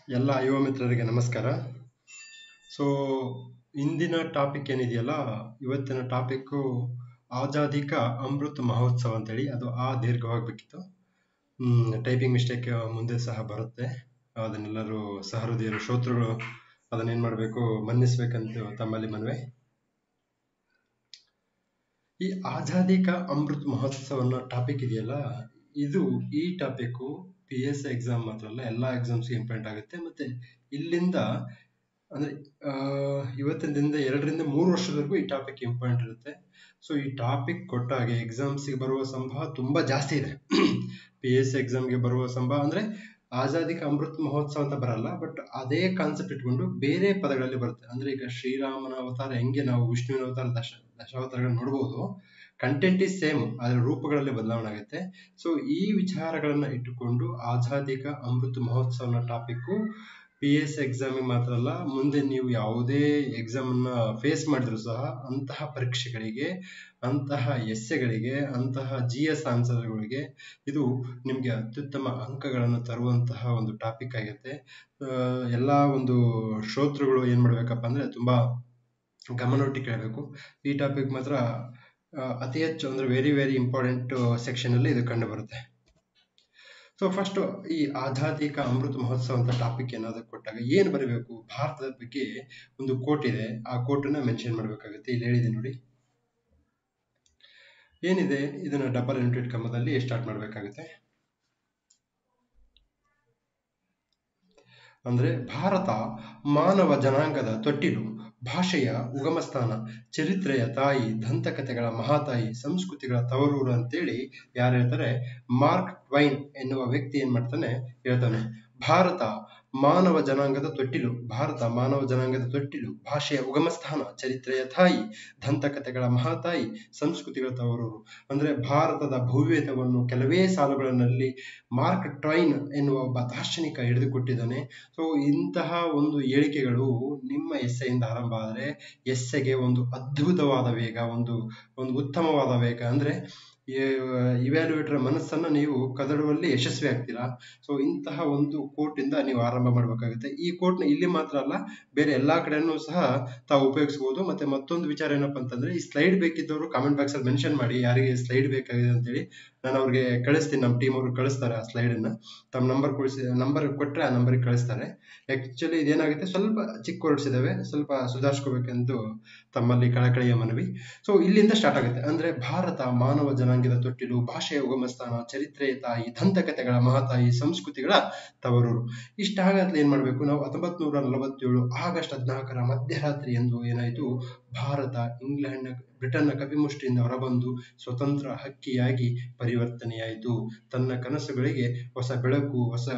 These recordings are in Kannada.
ಎಲ್ಲ ಯುವ ಮಿತ್ರರಿಗೆ ನಮಸ್ಕಾರ ಸೊ ಇಂದಿನ ಟಾಪಿಕ್ ಏನಿದೆಯಲ್ಲ ಇವತ್ತಿನ ಟಾಪಿಕ್ಕು ಆಜಾದಿ ಕಾ ಅಮೃತ್ ಮಹೋತ್ಸವ ಅಂತೇಳಿ ಅದು ಆ ದೀರ್ಘವಾಗಬೇಕಿತ್ತು ಟೈಪಿಂಗ್ ಮಿಸ್ಟೇಕ್ ಮುಂದೆ ಸಹ ಬರುತ್ತೆ ಅದನ್ನೆಲ್ಲರೂ ಸಹೃದಯರು ಶ್ರೋತೃಗಳು ಅದನ್ನೇನು ಮಾಡಬೇಕು ಮನ್ನಿಸ್ಬೇಕಂತ ತಮ್ಮಲ್ಲಿ ಮನವಿ ಈ ಆಜಾದಿ ಕಾ ಅಮೃತ್ ಮಹೋತ್ಸವ ಅನ್ನೋ ಟಾಪಿಕ್ ಇದೆಯಲ್ಲ ಇದು ಈ ಟಾಪಿಕ್ಕು ಪಿ ಎಸ್ ಎಕ್ಸಾಮ್ ಮಾತ್ರ ಅಲ್ಲ ಎಲ್ಲ ಎಕ್ಸಾಮ್ಸ್ಗೆ ಇಂಪಾರ್ಟೆಂಟ್ ಆಗುತ್ತೆ ಮತ್ತೆ ಇಲ್ಲಿಂದ ಅಂದ್ರೆ ಆ, ಇವತ್ತಿನ ದಿನದ ಎರಡರಿಂದ ಮೂರು ವರ್ಷದವರೆಗೂ ಈ ಟಾಪಿಕ್ ಇಂಪಾರ್ಟೆಂಟ್ ಇರುತ್ತೆ ಸೊ ಈ ಟಾಪಿಕ್ ಕೊಟ್ಟಾಗ ಎಕ್ಸಾಮ್ಸ್ಗೆ ಬರುವ ಸಂಭವ ತುಂಬಾ ಜಾಸ್ತಿ ಇದೆ ಪಿ ಎಸ್ ಎಕ್ಸಾಮ್ಗೆ ಬರುವ ಸಂಭವ ಅಂದ್ರೆ ಆಜಾದಿ ಕಾ ಅಮೃತ್ ಮಹೋತ್ಸವ ಅಂತ ಬರಲ್ಲ ಬಟ್ ಅದೇ ಕಾನ್ಸೆಪ್ಟ್ ಇಟ್ಕೊಂಡು ಬೇರೆ ಪದಗಳಲ್ಲಿ ಬರುತ್ತೆ ಅಂದ್ರೆ ಈಗ ಶ್ರೀರಾಮನ ಅವತಾರ ಹೆಂಗೆ ನಾವು ವಿಷ್ಣುವಿನ ಅವತಾರ ದಶ ದಶಾವತಾರಗಳನ್ನ ನೋಡ್ಬೋದು ಕಂಟೆಂಟ್ ಇಸ್ ಸೇಮ್ ಅದರ ರೂಪಗಳಲ್ಲಿ ಬದಲಾವಣೆ ಆಗುತ್ತೆ ಸೊ ಈ ವಿಚಾರಗಳನ್ನ ಇಟ್ಟುಕೊಂಡು ಆಜಾದಿ ಕಾ ಅಮೃತ್ ಮಹೋತ್ಸವನ ಟಾಪಿಕ್ಕು ಪಿ ಎಸ್ ಎಕ್ಸಾಮಿಗೆ ಮಾತ್ರ ಅಲ್ಲ ಮುಂದೆ ನೀವು ಯಾವುದೇ ಎಕ್ಸಾಮ್ ಅನ್ನ ಫೇಸ್ ಮಾಡಿದ್ರು ಸಹ ಅಂತಹ ಪರೀಕ್ಷೆಗಳಿಗೆ ಅಂತಹ ಎಸ್ಸೆಗಳಿಗೆ ಅಂತಹ ಜಿ ಎಸ್ ಆನ್ಸರ್ಗಳಿಗೆ ಇದು ನಿಮಗೆ ಅತ್ಯುತ್ತಮ ಅಂಕಗಳನ್ನು ತರುವಂತಹ ಒಂದು ಟಾಪಿಕ್ ಆಗಿರುತ್ತೆ ಆ, ಎಲ್ಲಾ ಒಂದು ಶ್ರೋತೃಗಳು ಏನ್ ಮಾಡ್ಬೇಕಪ್ಪ ಅಂದ್ರೆ ತುಂಬಾ ಗಮನವಿಟ್ಟು ಕೇಳಬೇಕು ಈ ಟಾಪಿಕ್ ಮಾತ್ರ ಆ, ಅತಿ ಹೆಚ್ಚು ಅಂದ್ರೆ ವೆರಿ ವೆರಿ ಇಂಪಾರ್ಟೆಂಟ್ ಸೆಕ್ಷನ್ ಅಲ್ಲಿ ಇದು ಕಂಡು ಬರುತ್ತೆ ಸೊ ಫಸ್ಟ್ ಈ ಆಜಾದಿ ಕಾ ಅಮೃತ ಮಹೋತ್ಸವ ಅಂತ ಟಾಪಿಕ್ ಏನಾದ್ರು ಕೊಟ್ಟಾಗ ಏನ್ ಬರಬೇಕು ಭಾರತದ ಬಗ್ಗೆ ಒಂದು ಕೋಟ್ ಇದೆ ಆ ಕೋಟನ್ನ ಮೆನ್ಷನ್ ಮಾಡ್ಬೇಕಾಗುತ್ತೆ ಇಲ್ಲಿ ಹೇಳಿದೆ ನೋಡಿ ಏನಿದೆ ಇದನ್ನ ಡಬಲ್ ಇಂಟೆಡ್ ಕಮ್ಮದಲ್ಲಿ ಸ್ಟಾರ್ಟ್ ಮಾಡ್ಬೇಕಾಗುತ್ತೆ ಅಂದ್ರೆ ಭಾರತ ಮಾನವ ಜನಾಂಗದ ತೊಟ್ಟಿಲು ಭಾಷೆಯ ಉಗಮಸ್ಥಾನ ಚರಿತ್ರೆಯ ತಾಯಿ ದಂತಕಥೆಗಳ ಮಹಾತಾಯಿ ಸಂಸ್ಕೃತಿಗಳ ತವರೂರು ಅಂತೇಳಿ ಯಾರು ಹೇಳ್ತಾರೆ ಮಾರ್ಕ್ ಟ್ವೈನ್ ಎನ್ನುವ ವ್ಯಕ್ತಿ ಏನ್ ಮಾಡ್ತಾನೆ ಹೇಳ್ತಾನೆ ಭಾರತ ಮಾನವ ಜನಾಂಗದ ತೊಟ್ಟಿಲು ಭಾರತ ಮಾನವ ಜನಾಂಗದ ತೊಟ್ಟಿಲು ಭಾಷೆಯ ಉಗಮಸ್ಥಾನ ಚರಿತ್ರೆಯ ತಾಯಿ ದಂತಕಥೆಗಳ ಮಹಾತಾಯಿ ಸಂಸ್ಕೃತಿಗಳ ತವರೂರು ಅಂದ್ರೆ ಭಾರತದ ಭವ್ಯತೆಯನ್ನು ಕೆಲವೇ ಸಾಲುಗಳಲ್ಲಿ ಮಾರ್ಕ್ ಟ್ವೈನ್ ಎನ್ನುವ ಒಬ್ಬ ದಾರ್ಶನಿಕ ಹಿಡಿದುಕೊಟ್ಟಿದ್ದಾನೆ ಸೊ ಇಂತಹ ಒಂದು ಹೇಳಿಕೆಗಳು ನಿಮ್ಮ ಎಸ್ಸೆಯಿಂದ ಆರಂಭ ಆದರೆ ಎಸ್ಸೆಗೆ ಒಂದು ಅದ್ಭುತವಾದ ವೇಗ ಒಂದು ಒಂದು ಉತ್ತಮವಾದ ವೇಗ ಅಂದ್ರೆ ಇವ್ಯಾಲ್ಯೂಯೇಟರ್ ಮನಸ್ಸನ್ನ ನೀವು ಕದಡುವಲ್ಲಿ ಯಶಸ್ವಿ ಆಗ್ತೀರಾ ಸೊ ಇಂತಹ ಒಂದು ಕೋಟ್ ಇಂದ ನೀವು ಆರಂಭ ಮಾಡಬೇಕಾಗುತ್ತೆ ಈ ಕೋಟ್ನ ಇಲ್ಲಿ ಮಾತ್ರ ಅಲ್ಲ ಬೇರೆ ಎಲ್ಲಾ ಕಡೆನೂ ಸಹ ತಾವು ಉಪಯೋಗಿಸಬಹುದು ಮತ್ತೆ ಮತ್ತೊಂದು ವಿಚಾರ ಏನಪ್ಪಾ ಅಂತಂದ್ರೆ ಈ ಸ್ಲೈಡ್ ಬೇಕಿದ್ದವರು ಕಾಮೆಂಟ್ ಬಾಕ್ಸ್ ಅಲ್ಲಿ ಮೆನ್ಷನ್ ಮಾಡಿ ಯಾರಿಗೆ ಸ್ಲೈಡ್ ಬೇಕಾಗಿದೆ ಅಂತೇಳಿ ನಾನು ಅವ್ರಿಗೆ ಕಳಿಸ್ತೀನಿ ನಮ್ಮ ಟೀಮ್ ಅವ್ರಿಗೆ ಕಳಿಸ್ತಾರೆ ಆ ಸ್ಲೈಡ್ ಅನ್ನ ತಮ್ಮ ನಂಬರ್ ಕೊಡಿಸಿ ನಂಬರ್ ಕೊಟ್ರೆ ಆ ನಂಬರ್ಗೆ ಕಳಿಸ್ತಾರೆ ಆಕ್ಚುಲಿ ಇದೇನಾಗುತ್ತೆ ಸ್ವಲ್ಪ ಚಿಕ್ಕ ವರ್ಡ್ಸ್ ಇದಾವೆ ಸ್ವಲ್ಪ ಸುಧಾರಿಸ್ಕೋಬೇಕೆಂದು ತಮ್ಮಲ್ಲಿ ಕಳಕಳಿಯ ಮನವಿ ಸೊ ಇಲ್ಲಿಂದ ಸ್ಟಾರ್ಟ್ ಆಗುತ್ತೆ ಅಂದ್ರೆ ಭಾರತ ಮಾನವ ಜನಾಂಗದ ತೊಟ್ಟಿಲು ಭಾಷೆಯ ಉಗಮಸ್ಥಾನ ಚರಿತ್ರೆಯ ತಾಯಿ ದಂತಕಥೆಗಳ ಮಹಾತಾಯಿ ಸಂಸ್ಕೃತಿಗಳ ತವರೂರು ಇಷ್ಟಾಗತ್ಲೆ ಏನ್ ಮಾಡ್ಬೇಕು ನಾವು ಹತ್ತೊಂಬತ್ ನೂರ ನಲವತ್ತೇಳು ಆಗಸ್ಟ್ ಹದಿನಾಲ್ಕರ ಮಧ್ಯರಾತ್ರಿ ಎಂದು ಏನಾಯಿತು ಭಾರತ ಇಂಗ್ಲೆಂಡ್ ಬ್ರಿಟನ್ನ ಕಪಿಮುಷ್ಟಿಯಿಂದ ಹೊರಬಂದು ಸ್ವತಂತ್ರ ಹಕ್ಕಿಯಾಗಿ ಪರಿವರ್ತನೆಯಾಯಿತು ತನ್ನ ಕನಸುಗಳಿಗೆ ಹೊಸ ಬೆಳಕು ಹೊಸ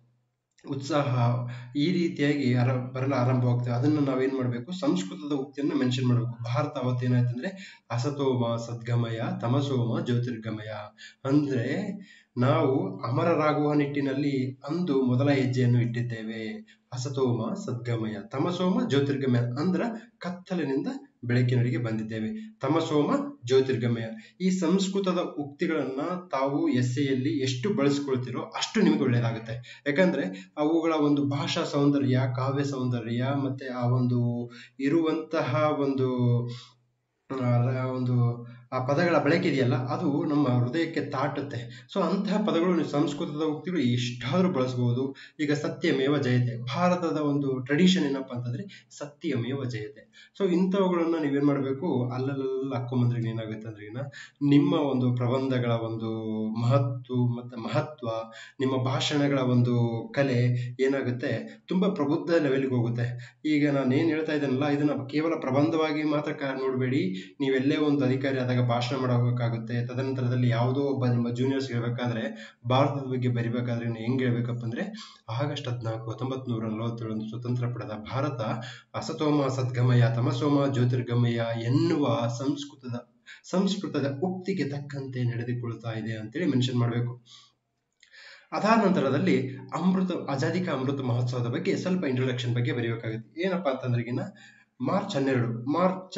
ಉತ್ಸಾಹ ಈ ರೀತಿಯಾಗಿ ಅರ ಬರಲು ಆರಂಭವಾಗ್ತದೆ ಅದನ್ನ ನಾವೇನ್ ಮಾಡ್ಬೇಕು ಸಂಸ್ಕೃತದ ಉಕ್ತಿಯನ್ನ ಮೆನ್ಷನ್ ಮಾಡ್ಬೇಕು ಭಾರತ ಅವತ್ತು ಏನಾಯ್ತಂದ್ರೆ ಅಸತೋಮ ಸದ್ಗಮಯ ತಮಸೋಮ ಜ್ಯೋತಿರ್ಗಮಯ ಅಂದ್ರೆ ನಾವು ಅಮರರಾಗುವ ನಿಟ್ಟಿನಲ್ಲಿ ಅಂದು ಮೊದಲ ಹೆಜ್ಜೆಯನ್ನು ಇಟ್ಟಿದ್ದೇವೆ ಅಸತೋಮ ಸದ್ಗಮಯ ತಮಸೋಮ ಜ್ಯೋತಿರ್ಗಮಯ ಅಂದ್ರ ಕತ್ತಲಿನಿಂದ ಬೆಳಕಿನಡೆಗೆ ಬಂದಿದ್ದೇವೆ ತಮಸೋಮ ಜ್ಯೋತಿರ್ಗಮಯ ಈ ಸಂಸ್ಕೃತದ ಉಕ್ತಿಗಳನ್ನ ತಾವು ಎಸ್ಸೆಯಲ್ಲಿ ಎಷ್ಟು ಬಳಸ್ಕೊಳ್ತಿರೋ ಅಷ್ಟು ನಿಮ್ಗೆ ಒಳ್ಳೇದಾಗುತ್ತೆ ಯಾಕಂದ್ರೆ ಅವುಗಳ ಒಂದು ಭಾಷಾ ಸೌಂದರ್ಯ ಕಾವ್ಯ ಸೌಂದರ್ಯ ಮತ್ತೆ ಆ ಒಂದು ಇರುವಂತಹ ಒಂದು ಆ, ಒಂದು ಆ ಪದಗಳ ಬಳಕೆ ಇದೆಯಲ್ಲ ಅದು ನಮ್ಮ ಹೃದಯಕ್ಕೆ ತಾಟುತ್ತೆ ಸೊ ಅಂತಹ ಪದಗಳು ನೀವು ಸಂಸ್ಕೃತದ ಉಕ್ತಿಗಳು ಎಷ್ಟಾದ್ರೂ ಬಳಸಬಹುದು ಈಗ ಸತ್ಯಮೇವ ಜಯತೆ ಭಾರತದ ಒಂದು ಟ್ರೆಡಿಷನ್ ಏನಪ್ಪಾ ಅಂತಂದ್ರೆ ಸತ್ಯಮೇವ ಜಯತೆ ಸೊ ಇಂಥವುಗಳನ್ನ ನೀವೇನ್ ಮಾಡ್ಬೇಕು ಅಲ್ಲಲ್ಲ ಹಾಕೊಂಬಂದ್ರೆ ಏನಾಗುತ್ತೆ ಅಂದ್ರೆ ಈಗ ನಿಮ್ಮ ಒಂದು ಪ್ರಬಂಧಗಳ ಒಂದು ಮಹತ್ವ ಮತ್ತೆ ಮಹತ್ವ ನಿಮ್ಮ ಭಾಷಣಗಳ ಒಂದು ಕಲೆ ಏನಾಗುತ್ತೆ ತುಂಬಾ ಪ್ರಬುದ್ಧ ಲೆವೆಲ್ಗೆ ಹೋಗುತ್ತೆ ಈಗ ನಾನು ಏನ್ ಹೇಳ್ತಾ ಇದ್ದೇನಲ್ಲ ಇದನ್ನ ಕೇವಲ ಪ್ರಬಂಧವಾಗಿ ಮಾತ್ರ ಕ- ನೋಡ್ಬೇಡಿ ನೀವೆಲ್ಲೇ ಒಂದು ಅಧಿಕಾರಿ ಆದಾಗ ಭಾಷಣ ಮಾಡಬೇಕಾಗುತ್ತೆ ತದನಂತರದಲ್ಲಿ ಯಾವುದೋ ಒಬ್ಬ ನಿಮ್ಮ ಜೂನಿಯರ್ಸ್ ಹೇಳ್ಬೇಕಾದ್ರೆ ಭಾರತದ ಬಗ್ಗೆ ಬರಿಬೇಕಾದ್ರೆ ನೀವು ಹೆಂಗ್ ಹೇಳ್ಬೇಕಪ್ಪ ಅಂದ್ರೆ ಆಗಸ್ಟ್ ಹದಿನಾಲ್ಕು ಹತ್ತೊಂಬತ್ ನೂರ ನಲವತ್ತೇಳರಂದು ಸ್ವತಂತ್ರ ಪಡೆದ ಭಾರತ ಅಸತೋಮ ಸದ್ಗಮಯ ತಮಸೋಮ ಜ್ಯೋತಿರ್ಗಮಯ ಎನ್ನುವ ಸಂಸ್ಕೃತದ ಸಂಸ್ಕೃತದ ಉಕ್ತಿಗೆ ತಕ್ಕಂತೆ ನಡೆದುಕೊಳ್ತಾ ಇದೆ ಅಂತೇಳಿ ಮೆನ್ಷನ್ ಮಾಡಬೇಕು ಅದಾದ ನಂತರದಲ್ಲಿ ಅಮೃತ ಆಜಾದಿ ಕಾ ಅಮೃತ ಮಹೋತ್ಸವದ ಬಗ್ಗೆ ಸ್ವಲ್ಪ ಇಂಟ್ರೊಡಕ್ಷನ್ ಬಗ್ಗೆ ಬರೀಬೇಕಾಗುತ್ತೆ ಏನಪ್ಪಾ ಅಂತಂದ್ರೆ ಈಗಿನ ಮಾರ್ಚ್ ಹನ್ನೆರಡು ಮಾರ್ಚ್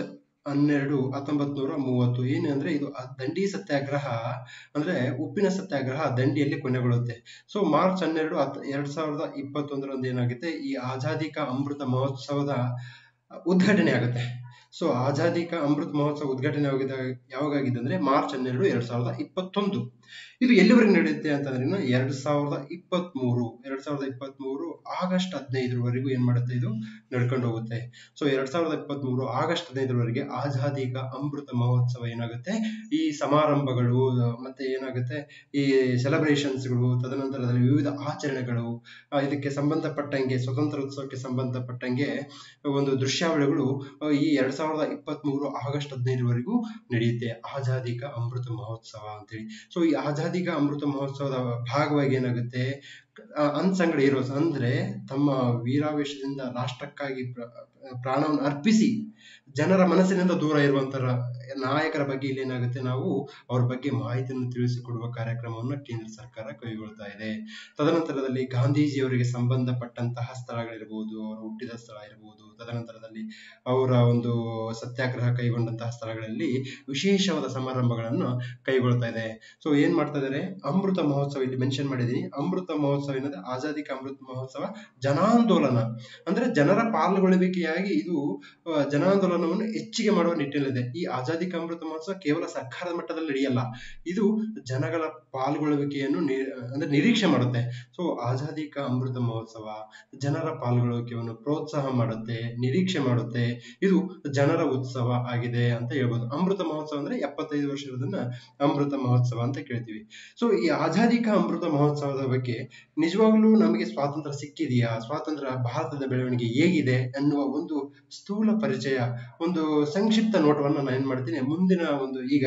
ಹನ್ನೆರಡು ಹತ್ತೊಂಬತ್ ನೂರ ಮೂವತ್ತು ಏನು ಅಂದ್ರೆ ಇದು ಅ- ದಂಡಿ ಸತ್ಯಾಗ್ರಹ ಅಂದ್ರೆ ಉಪ್ಪಿನ ಸತ್ಯಾಗ್ರಹ ದಂಡಿಯಲ್ಲಿ ಕೊನೆಗೊಳ್ಳುತ್ತೆ ಸೊ ಮಾರ್ಚ್ ಹನ್ನೆರಡು ಹತ್ ಎರಡ್ ಸಾವಿರದ ಇಪ್ಪತ್ತೊಂದರಂದು ಏನಾಗುತ್ತೆ ಈ ಆಜಾದಿ ಕಾ ಅಮೃತ ಮಹೋತ್ಸವದ ಉದ್ಘಾಟನೆ ಆಗುತ್ತೆ ಸೊ ಆಜಾದಿ ಕಾ ಅಮೃತ್ ಮಹೋತ್ಸವ ಉದ್ಘಾಟನೆ ಆಗಿದ್ದ ಯಾವಾಗ ಆಗಿದೆ ಅಂದ್ರೆ ಮಾರ್ಚ್ ಹನ್ನೆರಡು ಎರಡ್ ಸಾವಿರದ ಇಪ್ಪತ್ತೊಂದು ಇದು ಎಲ್ಲಿವರೆಗೆ ನಡೆಯುತ್ತೆ ಅಂತಂದ್ರೆ ಎರಡ್ ಸಾವಿರದ ಇಪ್ಪತ್ತ್ ಮೂರು ಎರಡ್ ಸಾವಿರದ ಇಪ್ಪತ್ತ್ ಮೂರು ಆಗಸ್ಟ್ ಹದಿನೈದರವರೆಗೂ ಏನ್ ಮಾಡುತ್ತೆ ಇದು ನಡ್ಕೊಂಡು ಹೋಗುತ್ತೆ ಸೊ ಎರಡ್ ಸಾವಿರದ ಇಪ್ಪತ್ತ್ ಮೂರು ಆಗಸ್ಟ್ ಹದಿನೈದರವರೆಗೆ ಆಜಾದಿ ಕಾ ಅಮೃತ ಮಹೋತ್ಸವ ಏನಾಗುತ್ತೆ ಈ ಸಮಾರಂಭಗಳು ಮತ್ತೆ ಏನಾಗುತ್ತೆ ಈ ಸೆಲೆಬ್ರೇಷನ್ಸ್ಗಳು ತದನಂತರದಲ್ಲಿ ವಿವಿಧ ಆಚರಣೆಗಳು ಆ, ಇದಕ್ಕೆ ಸಂಬಂಧಪಟ್ಟಂಗೆ ಸ್ವತಂತ್ರೋತ್ಸವಕ್ಕೆ ಸಂಬಂಧಪಟ್ಟಂಗೆ ಒಂದು ದೃಶ್ಯಾವಳಿಗಳು ಆ, ಈ ಎರಡ್ ಸಾವಿರದ ಇಪ್ಪತ್ತ್ ಮೂರು ಆಗಸ್ಟ್ ಹದಿನೈದರವರೆಗೂ ನಡೆಯುತ್ತೆ ಆಜಾದಿ ಕಾ ಅಮೃತ ಮಹೋತ್ಸವ ಅಂತೇಳಿ ಸೊ ಈ ಆಜಾದಿ ಕಾ ಅಮೃತ ಮಹೋತ್ಸವದ ಭಾಗವಾಗಿ ಏನಾಗುತ್ತೆ ಅನ್ಸಂಗಡ ಹೀರೋಸ್ ಅಂದ್ರೆ ತಮ್ಮ ವೀರಾವೇಶದಿಂದ ರಾಷ್ಟ್ರಕ್ಕಾಗಿ ಪ್ರ- ಪ್ರಾಣವನ್ನು ಅರ್ಪಿಸಿ ಜನರ ಮನಸ್ಸಿನಿಂದ ದೂರ ಇರುವಂತರ ನಾಯಕರ ಬಗ್ಗೆ ಇಲ್ಲಿ ಏನಾಗುತ್ತೆ ನಾವು ಅವ್ರ ಬಗ್ಗೆ ಮಾಹಿತಿಯನ್ನು ತಿಳಿಸಿಕೊಡುವ ಕಾರ್ಯಕ್ರಮವನ್ನು ಕೇಂದ್ರ ಸರ್ಕಾರ ಕೈಗೊಳ್ತಾ ಇದೆ ತದನಂತರದಲ್ಲಿ ಗಾಂಧೀಜಿಯವರಿಗೆ ಸಂಬಂಧಪಟ್ಟಂತಹ ಸ್ಥಳಗಳಿರ್ಬೋದು ಅವರು ಹುಟ್ಟಿದ ಸ್ಥಳ ಇರ್ಬೋದು ತದನಂತರದಲ್ಲಿ ಅವರ ಒಂದು ಸತ್ಯಾಗ್ರಹ ಕೈಗೊಂಡಂತಹ ಸ್ಥಳಗಳಲ್ಲಿ ವಿಶೇಷವಾದ ಸಮಾರಂಭಗಳನ್ನು ಕೈಗೊಳ್ತಾ ಇದೆ ಸೊ ಏನ್ ಮಾಡ್ತಾ ಇದ್ದಾರೆ ಅಮೃತ ಮಹೋತ್ಸವ ಇಲ್ಲಿ ಮೆನ್ಷನ್ ಮಾಡಿದೀನಿ ಅಮೃತ ಮಹೋತ್ಸವ ಏನಂದ್ರೆ ಆಜಾದಿ ಕಾ ಅಮೃತ ಮಹೋತ್ಸವ ಜನಾಂದೋಲನ ಅಂದ್ರೆ ಜನರ ಪಾಲ್ಗೊಳ್ಳುವಿಕೆಯಾಗಿ ಇದು ಆ, ಜನಾಂದೋಲನವನ್ನು ಹೆಚ್ಚಿಗೆ ಮಾಡುವ ನಿಟ್ಟಿನಲ್ಲಿದೆ ಈ ಆಜಾದಿ ಕಾ ಅಮೃತ ಮಹೋತ್ಸವ ಕೇವಲ ಸರ್ಕಾರದ ಮಟ್ಟದಲ್ಲಿ ನಡೆಯಲ್ಲ ಇದು ಜನಗಳ ಪಾಲ್ಗೊಳ್ಳುವಿಕೆಯನ್ನು ನಿ- ಅಂದ್ರೆ ನಿರೀಕ್ಷೆ ಮಾಡುತ್ತೆ ಸೊ ಆಜಾದಿ ಕಾ ಅಮೃತ ಮಹೋತ್ಸವ ಜನರ ಪಾಲ್ಗೊಳ್ಳುವಿಕೆಯನ್ನು ಪ್ರೋತ್ಸಾಹ ಮಾಡುತ್ತೆ ನಿರೀಕ್ಷೆ ಮಾಡುತ್ತೆ ಇದು ಜನರ ಉತ್ಸವ ಆಗಿದೆ ಅಂತ ಹೇಳ್ಬೋದು ಅಮೃತ ಮಹೋತ್ಸವ ಅಂದ್ರೆ ಎಪ್ಪತ್ತೈದು ವರ್ಷದನ್ನ ಅಮೃತ ಮಹೋತ್ಸವ ಅಂತ ಕೇಳ್ತೀವಿ ಸೊ ಈ ಆಜಾದಿ ಕಾ ಅಮೃತ ಮಹೋತ್ಸವದ ಬಗ್ಗೆ ನಿಜವಾಗ್ಲೂ ನಮಗೆ ಸ್ವಾತಂತ್ರ್ಯ ಸಿಕ್ಕಿದೆಯಾ ಸ್ವಾತಂತ್ರ್ಯ ಭಾರತದ ಬೆಳವಣಿಗೆ ಹೇಗಿದೆ ಅನ್ನುವ ಒಂದು ಸ್ಥೂಲ ಪರಿಚಯ ಒಂದು ಸಂಕ್ಷಿಪ್ತ ನೋಟವನ್ನು ನಾನು ಏನ್ ಮಾಡ್ತೀನಿ ಮುಂದಿನ ಒಂದು ಈಗ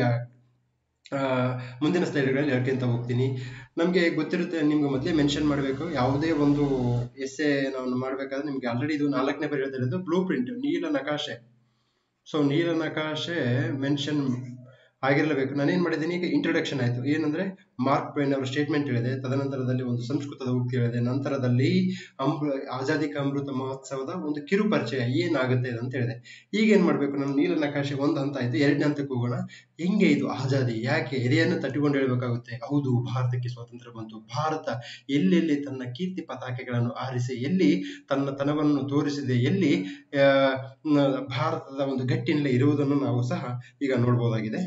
ಆ, ಮುಂದಿನ ಸ್ಲೈಡ್ಗಳಲ್ಲಿ ಹೇಳ್ಕೊಂತ ಹೋಗ್ತೀನಿ ನಮಗೆ ಗೊತ್ತಿರುತ್ತೆ ನಿಮ್ಗೆ ಮೊದಲೇ ಮೆನ್ಷನ್ ಮಾಡಬೇಕು ಯಾವುದೇ ಒಂದು ಎಸ್ಸೆ ನಾವು ಮಾಡಬೇಕಾದ್ರೆ ನಿಮ್ಗೆ ಆಲ್ರೆಡಿ ಇದು ನಾಲ್ಕನೇ ಬರೆಯೋದಿರೋದು ಬ್ಲೂ ಪ್ರಿಂಟ್ ನೀಲ ನಕಾಶೆ ಸೊ ನೀಲ ನಕಾಶೆ ಮೆನ್ಷನ್ ಆಗಿರಲೇಬೇಕು ನಾನೇನ್ ಮಾಡಿದ್ದೀನಿ ಈಗ ಇಂಟ್ರೊಡಕ್ಷನ್ ಆಯ್ತು ಏನಂದ್ರೆ ಮಾರ್ಕ್ ಟ್ವೇನ್ ಅವರ ಸ್ಟೇಟ್ಮೆಂಟ್ ಹೇಳಿದೆ ತದನಂತರದಲ್ಲಿ ಒಂದು ಸಂಸ್ಕೃತದ ಉಕ್ತಿ ಹೇಳಿದೆ ನಂತರದಲ್ಲಿ ಅಮೃ ಆಜಾದಿ ಕಾ ಅಮೃತ ಮಹೋತ್ಸವದ ಒಂದು ಕಿರು ಪರಿಚಯ ಏನಾಗುತ್ತೆ ಅಂತ ಹೇಳಿದೆ ಈಗ ಏನ್ ಮಾಡ್ಬೇಕು ನಾನು ನೀಲ ನಕಾಶೆ ಒಂದು ಹಂತ ಆಯ್ತು ಎರಡನೇ ಹಂತಕ್ಕೆ ಹೋಗೋಣ ಹೆಂಗೆ ಇದು ಆಜಾದಿ ಯಾಕೆ ಎದೆಯನ್ನು ತಟ್ಟಿಕೊಂಡು ಹೇಳ್ಬೇಕಾಗುತ್ತೆ ಹೌದು ಭಾರತಕ್ಕೆ ಸ್ವಾತಂತ್ರ್ಯ ಬಂತು ಭಾರತ ಎಲ್ಲೆಲ್ಲಿ ತನ್ನ ಕೀರ್ತಿ ಪತಾಕೆಗಳನ್ನು ಆರಿಸಿ ಎಲ್ಲಿ ತನ್ನ ತನವನ್ನು ತೋರಿಸಿದೆ ಎಲ್ಲಿ ಆ, ನ- ಭಾರತದ ಒಂದು ಗಟ್ಟಿನಲ್ಲಿ ಇರುವುದನ್ನು ನಾವು ಸಹ ಈಗ ನೋಡ್ಬೋದಾಗಿದೆ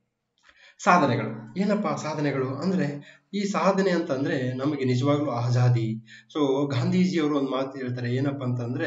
ಸಾಧನೆಗಳು ಏನಪ್ಪಾ ಸಾಧನೆಗಳು ಅಂದ್ರೆ ಈ ಸಾಧನೆ ಅಂತಂದ್ರೆ ನಮಗೆ ನಿಜವಾಗ್ಲೂ ಆಜಾದಿ ಸೊ ಗಾಂಧೀಜಿಯವರು ಒಂದು ಮಾತು ಹೇಳ್ತಾರೆ ಏನಪ್ಪಾ ಅಂತಂದ್ರೆ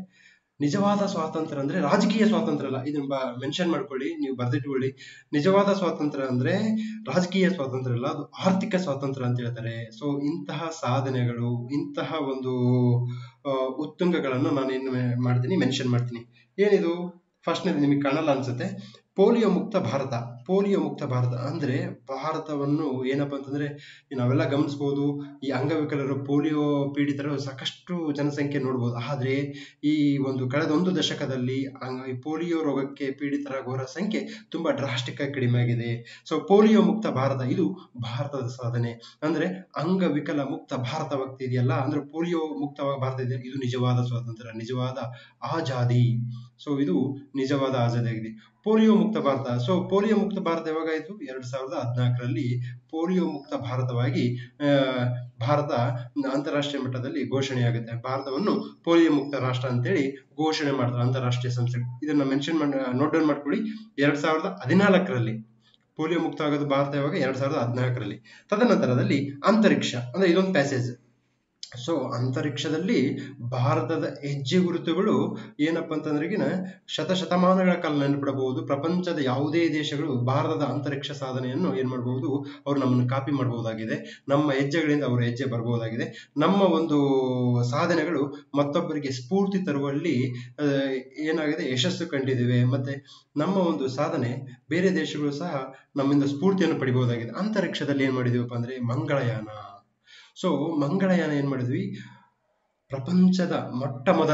ನಿಜವಾದ ಸ್ವಾತಂತ್ರ್ಯ ಅಂದ್ರೆ ರಾಜಕೀಯ ಸ್ವಾತಂತ್ರ್ಯ ಅಲ್ಲ ಇದನ್ನ ಮೆನ್ಷನ್ ಮಾಡ್ಕೊಳ್ಳಿ ನೀವು ಬರ್ದಿಟ್ಕೊಳ್ಳಿ ನಿಜವಾದ ಸ್ವಾತಂತ್ರ್ಯ ಅಂದ್ರೆ ರಾಜಕೀಯ ಸ್ವಾತಂತ್ರ್ಯ ಅಲ್ಲ ಅದು ಆರ್ಥಿಕ ಸ್ವಾತಂತ್ರ್ಯ ಅಂತ ಹೇಳ್ತಾರೆ ಸೊ ಇಂತಹ ಸಾಧನೆಗಳು ಇಂತಹ ಒಂದು ಆ, ಉತ್ತುಂಗಗಳನ್ನು ನಾನು ಏನು ಮಾಡ್ತೀನಿ ಮೆನ್ಷನ್ ಮಾಡ್ತೀನಿ ಏನಿದು ಫಸ್ಟ್ನೇದು ನಿಮಗೆ ಕಾಣಲ್ಲ ಅನ್ಸುತ್ತೆ ಪೋಲಿಯೋ ಮುಕ್ತ ಭಾರತ ಪೋಲಿಯೋ ಮುಕ್ತ ಭಾರತ ಅಂದ್ರೆ ಭಾರತವನ್ನು ಏನಪ್ಪಾ ಅಂತಂದ್ರೆ ಈ ನಾವೆಲ್ಲ ಗಮನಿಸಬಹುದು ಈ ಅಂಗವಿಕಲರು ಪೋಲಿಯೋ ಪೀಡಿತರು ಸಾಕಷ್ಟು ಜನಸಂಖ್ಯೆ ನೋಡ್ಬೋದು ಆದ್ರೆ ಈ ಒಂದು ಕಳೆದ ಒಂದು ದಶಕದಲ್ಲಿ ಅಂಗ- ಈ ಪೋಲಿಯೋ ರೋಗಕ್ಕೆ ಪೀಡಿತರಾಗುವವರ ಸಂಖ್ಯೆ ತುಂಬಾ ಡ್ರಾಸ್ಟಿಕ್ ಆಗಿ ಕಡಿಮೆ ಆಗಿದೆ ಸೊ ಪೋಲಿಯೋ ಮುಕ್ತ ಭಾರತ ಇದು ಭಾರತದ ಸಾಧನೆ ಅಂದ್ರೆ ಅಂಗವಿಕಲ ಮುಕ್ತ ಭಾರತವಾಗ್ತಿದೆಯಲ್ಲ ಅಂದ್ರೆ ಪೋಲಿಯೋ ಮುಕ್ತ ಭಾರತ ಇದೆ ಇದು ನಿಜವಾದ ಸ್ವಾತಂತ್ರ್ಯ ನಿಜವಾದ ಆಜಾದಿ ಸೊ ಇದು ನಿಜವಾದ ಆಜಾದಿ ಆಗಿದೆ ಪೋಲಿಯೋ ಮುಕ್ತ ಭಾರತ ಸೊ ಪೋಲಿಯೋ ಮುಕ್ತ ಭಾರತ ಯಾವಾಗಾಯಿತು ಎರಡ್ ಸಾವಿರದ ಹದಿನಾಲ್ಕರಲ್ಲಿ ಪೋಲಿಯೋ ಮುಕ್ತ ಭಾರತವಾಗಿ ಆ, ಭಾರತ ಅಂತಾರಾಷ್ಟ್ರೀಯ ಮಟ್ಟದಲ್ಲಿ ಘೋಷಣೆಯಾಗುತ್ತೆ ಭಾರತವನ್ನು ಪೋಲಿಯೋ ಮುಕ್ತ ರಾಷ್ಟ್ರ ಅಂತೇಳಿ ಘೋಷಣೆ ಮಾಡ್ತಾರೆ ಅಂತಾರಾಷ್ಟ್ರೀಯ ಸಂಸ್ಥೆ ಇದನ್ನ ಮೆನ್ಷನ್ ಮಾಡಿ ನೋಟ್ ಡೌನ್ ಮಾಡ್ಕೊಳ್ಳಿ ಎರಡ್ ಸಾವಿರದ ಹದಿನಾಲ್ಕರಲ್ಲಿ ಪೋಲಿಯೋ ಮುಕ್ತ ಆಗೋದು ಭಾರತ ಯಾವಾಗ ಎರಡ್ ಸಾವಿರದ ಹದಿನಾಲ್ಕರಲ್ಲಿ ತದನಂತರದಲ್ಲಿ ಅಂತರಿಕ್ಷ ಅಂದ್ರೆ ಇದೊಂದು ಪ್ಯಾಸೇಜ್ ಸೊ ಅಂತರಿಕ್ಷದಲ್ಲಿ ಭಾರತದ ಹೆಜ್ಜೆ ಗುರುತುಗಳು ಏನಪ್ಪಾ ಅಂತಂದ್ರೆಗಿನ ಶತಶತಮಾನಗಳ ಕಾಲ ನೆನಪಿಡಬಹುದು ಪ್ರಪಂಚದ ಯಾವುದೇ ದೇಶಗಳು ಭಾರತದ ಅಂತರಿಕ್ಷ ಸಾಧನೆಯನ್ನು ಏನ್ ಮಾಡಬಹುದು ಅವರು ನಮ್ಮನ್ನು ಕಾಪಿ ಮಾಡಬಹುದಾಗಿದೆ ನಮ್ಮ ಹೆಜ್ಜೆಗಳಿಂದ ಅವರ ಹೆಜ್ಜೆ ಬರಬಹುದಾಗಿದೆ ನಮ್ಮ ಒಂದು ಸಾಧನೆಗಳು ಮತ್ತೊಬ್ಬರಿಗೆ ಸ್ಫೂರ್ತಿ ತರುವಲ್ಲಿ ಆ, ಏನಾಗಿದೆ ಯಶಸ್ಸು ಕಂಡಿದ್ದೇವೆ ಮತ್ತೆ ನಮ್ಮ ಒಂದು ಸಾಧನೆ ಬೇರೆ ದೇಶಗಳು ಸಹ ನಮ್ಮಿಂದ ಸ್ಫೂರ್ತಿಯನ್ನು ಪಡಿಬಹುದಾಗಿದೆ ಅಂತರಿಕ್ಷದಲ್ಲಿ ಏನ್ ಮಾಡಿದೀವಪ್ಪ ಅಂದ್ರೆ ಮಂಗಳಯಾನ ಸೊ ಮಂಗಳಯಾನ ಏನ್ ಮಾಡಿದ್ವಿ ಪ್ರಪಂಚದ ಮೊಟ್ಟ ಮೊದಲ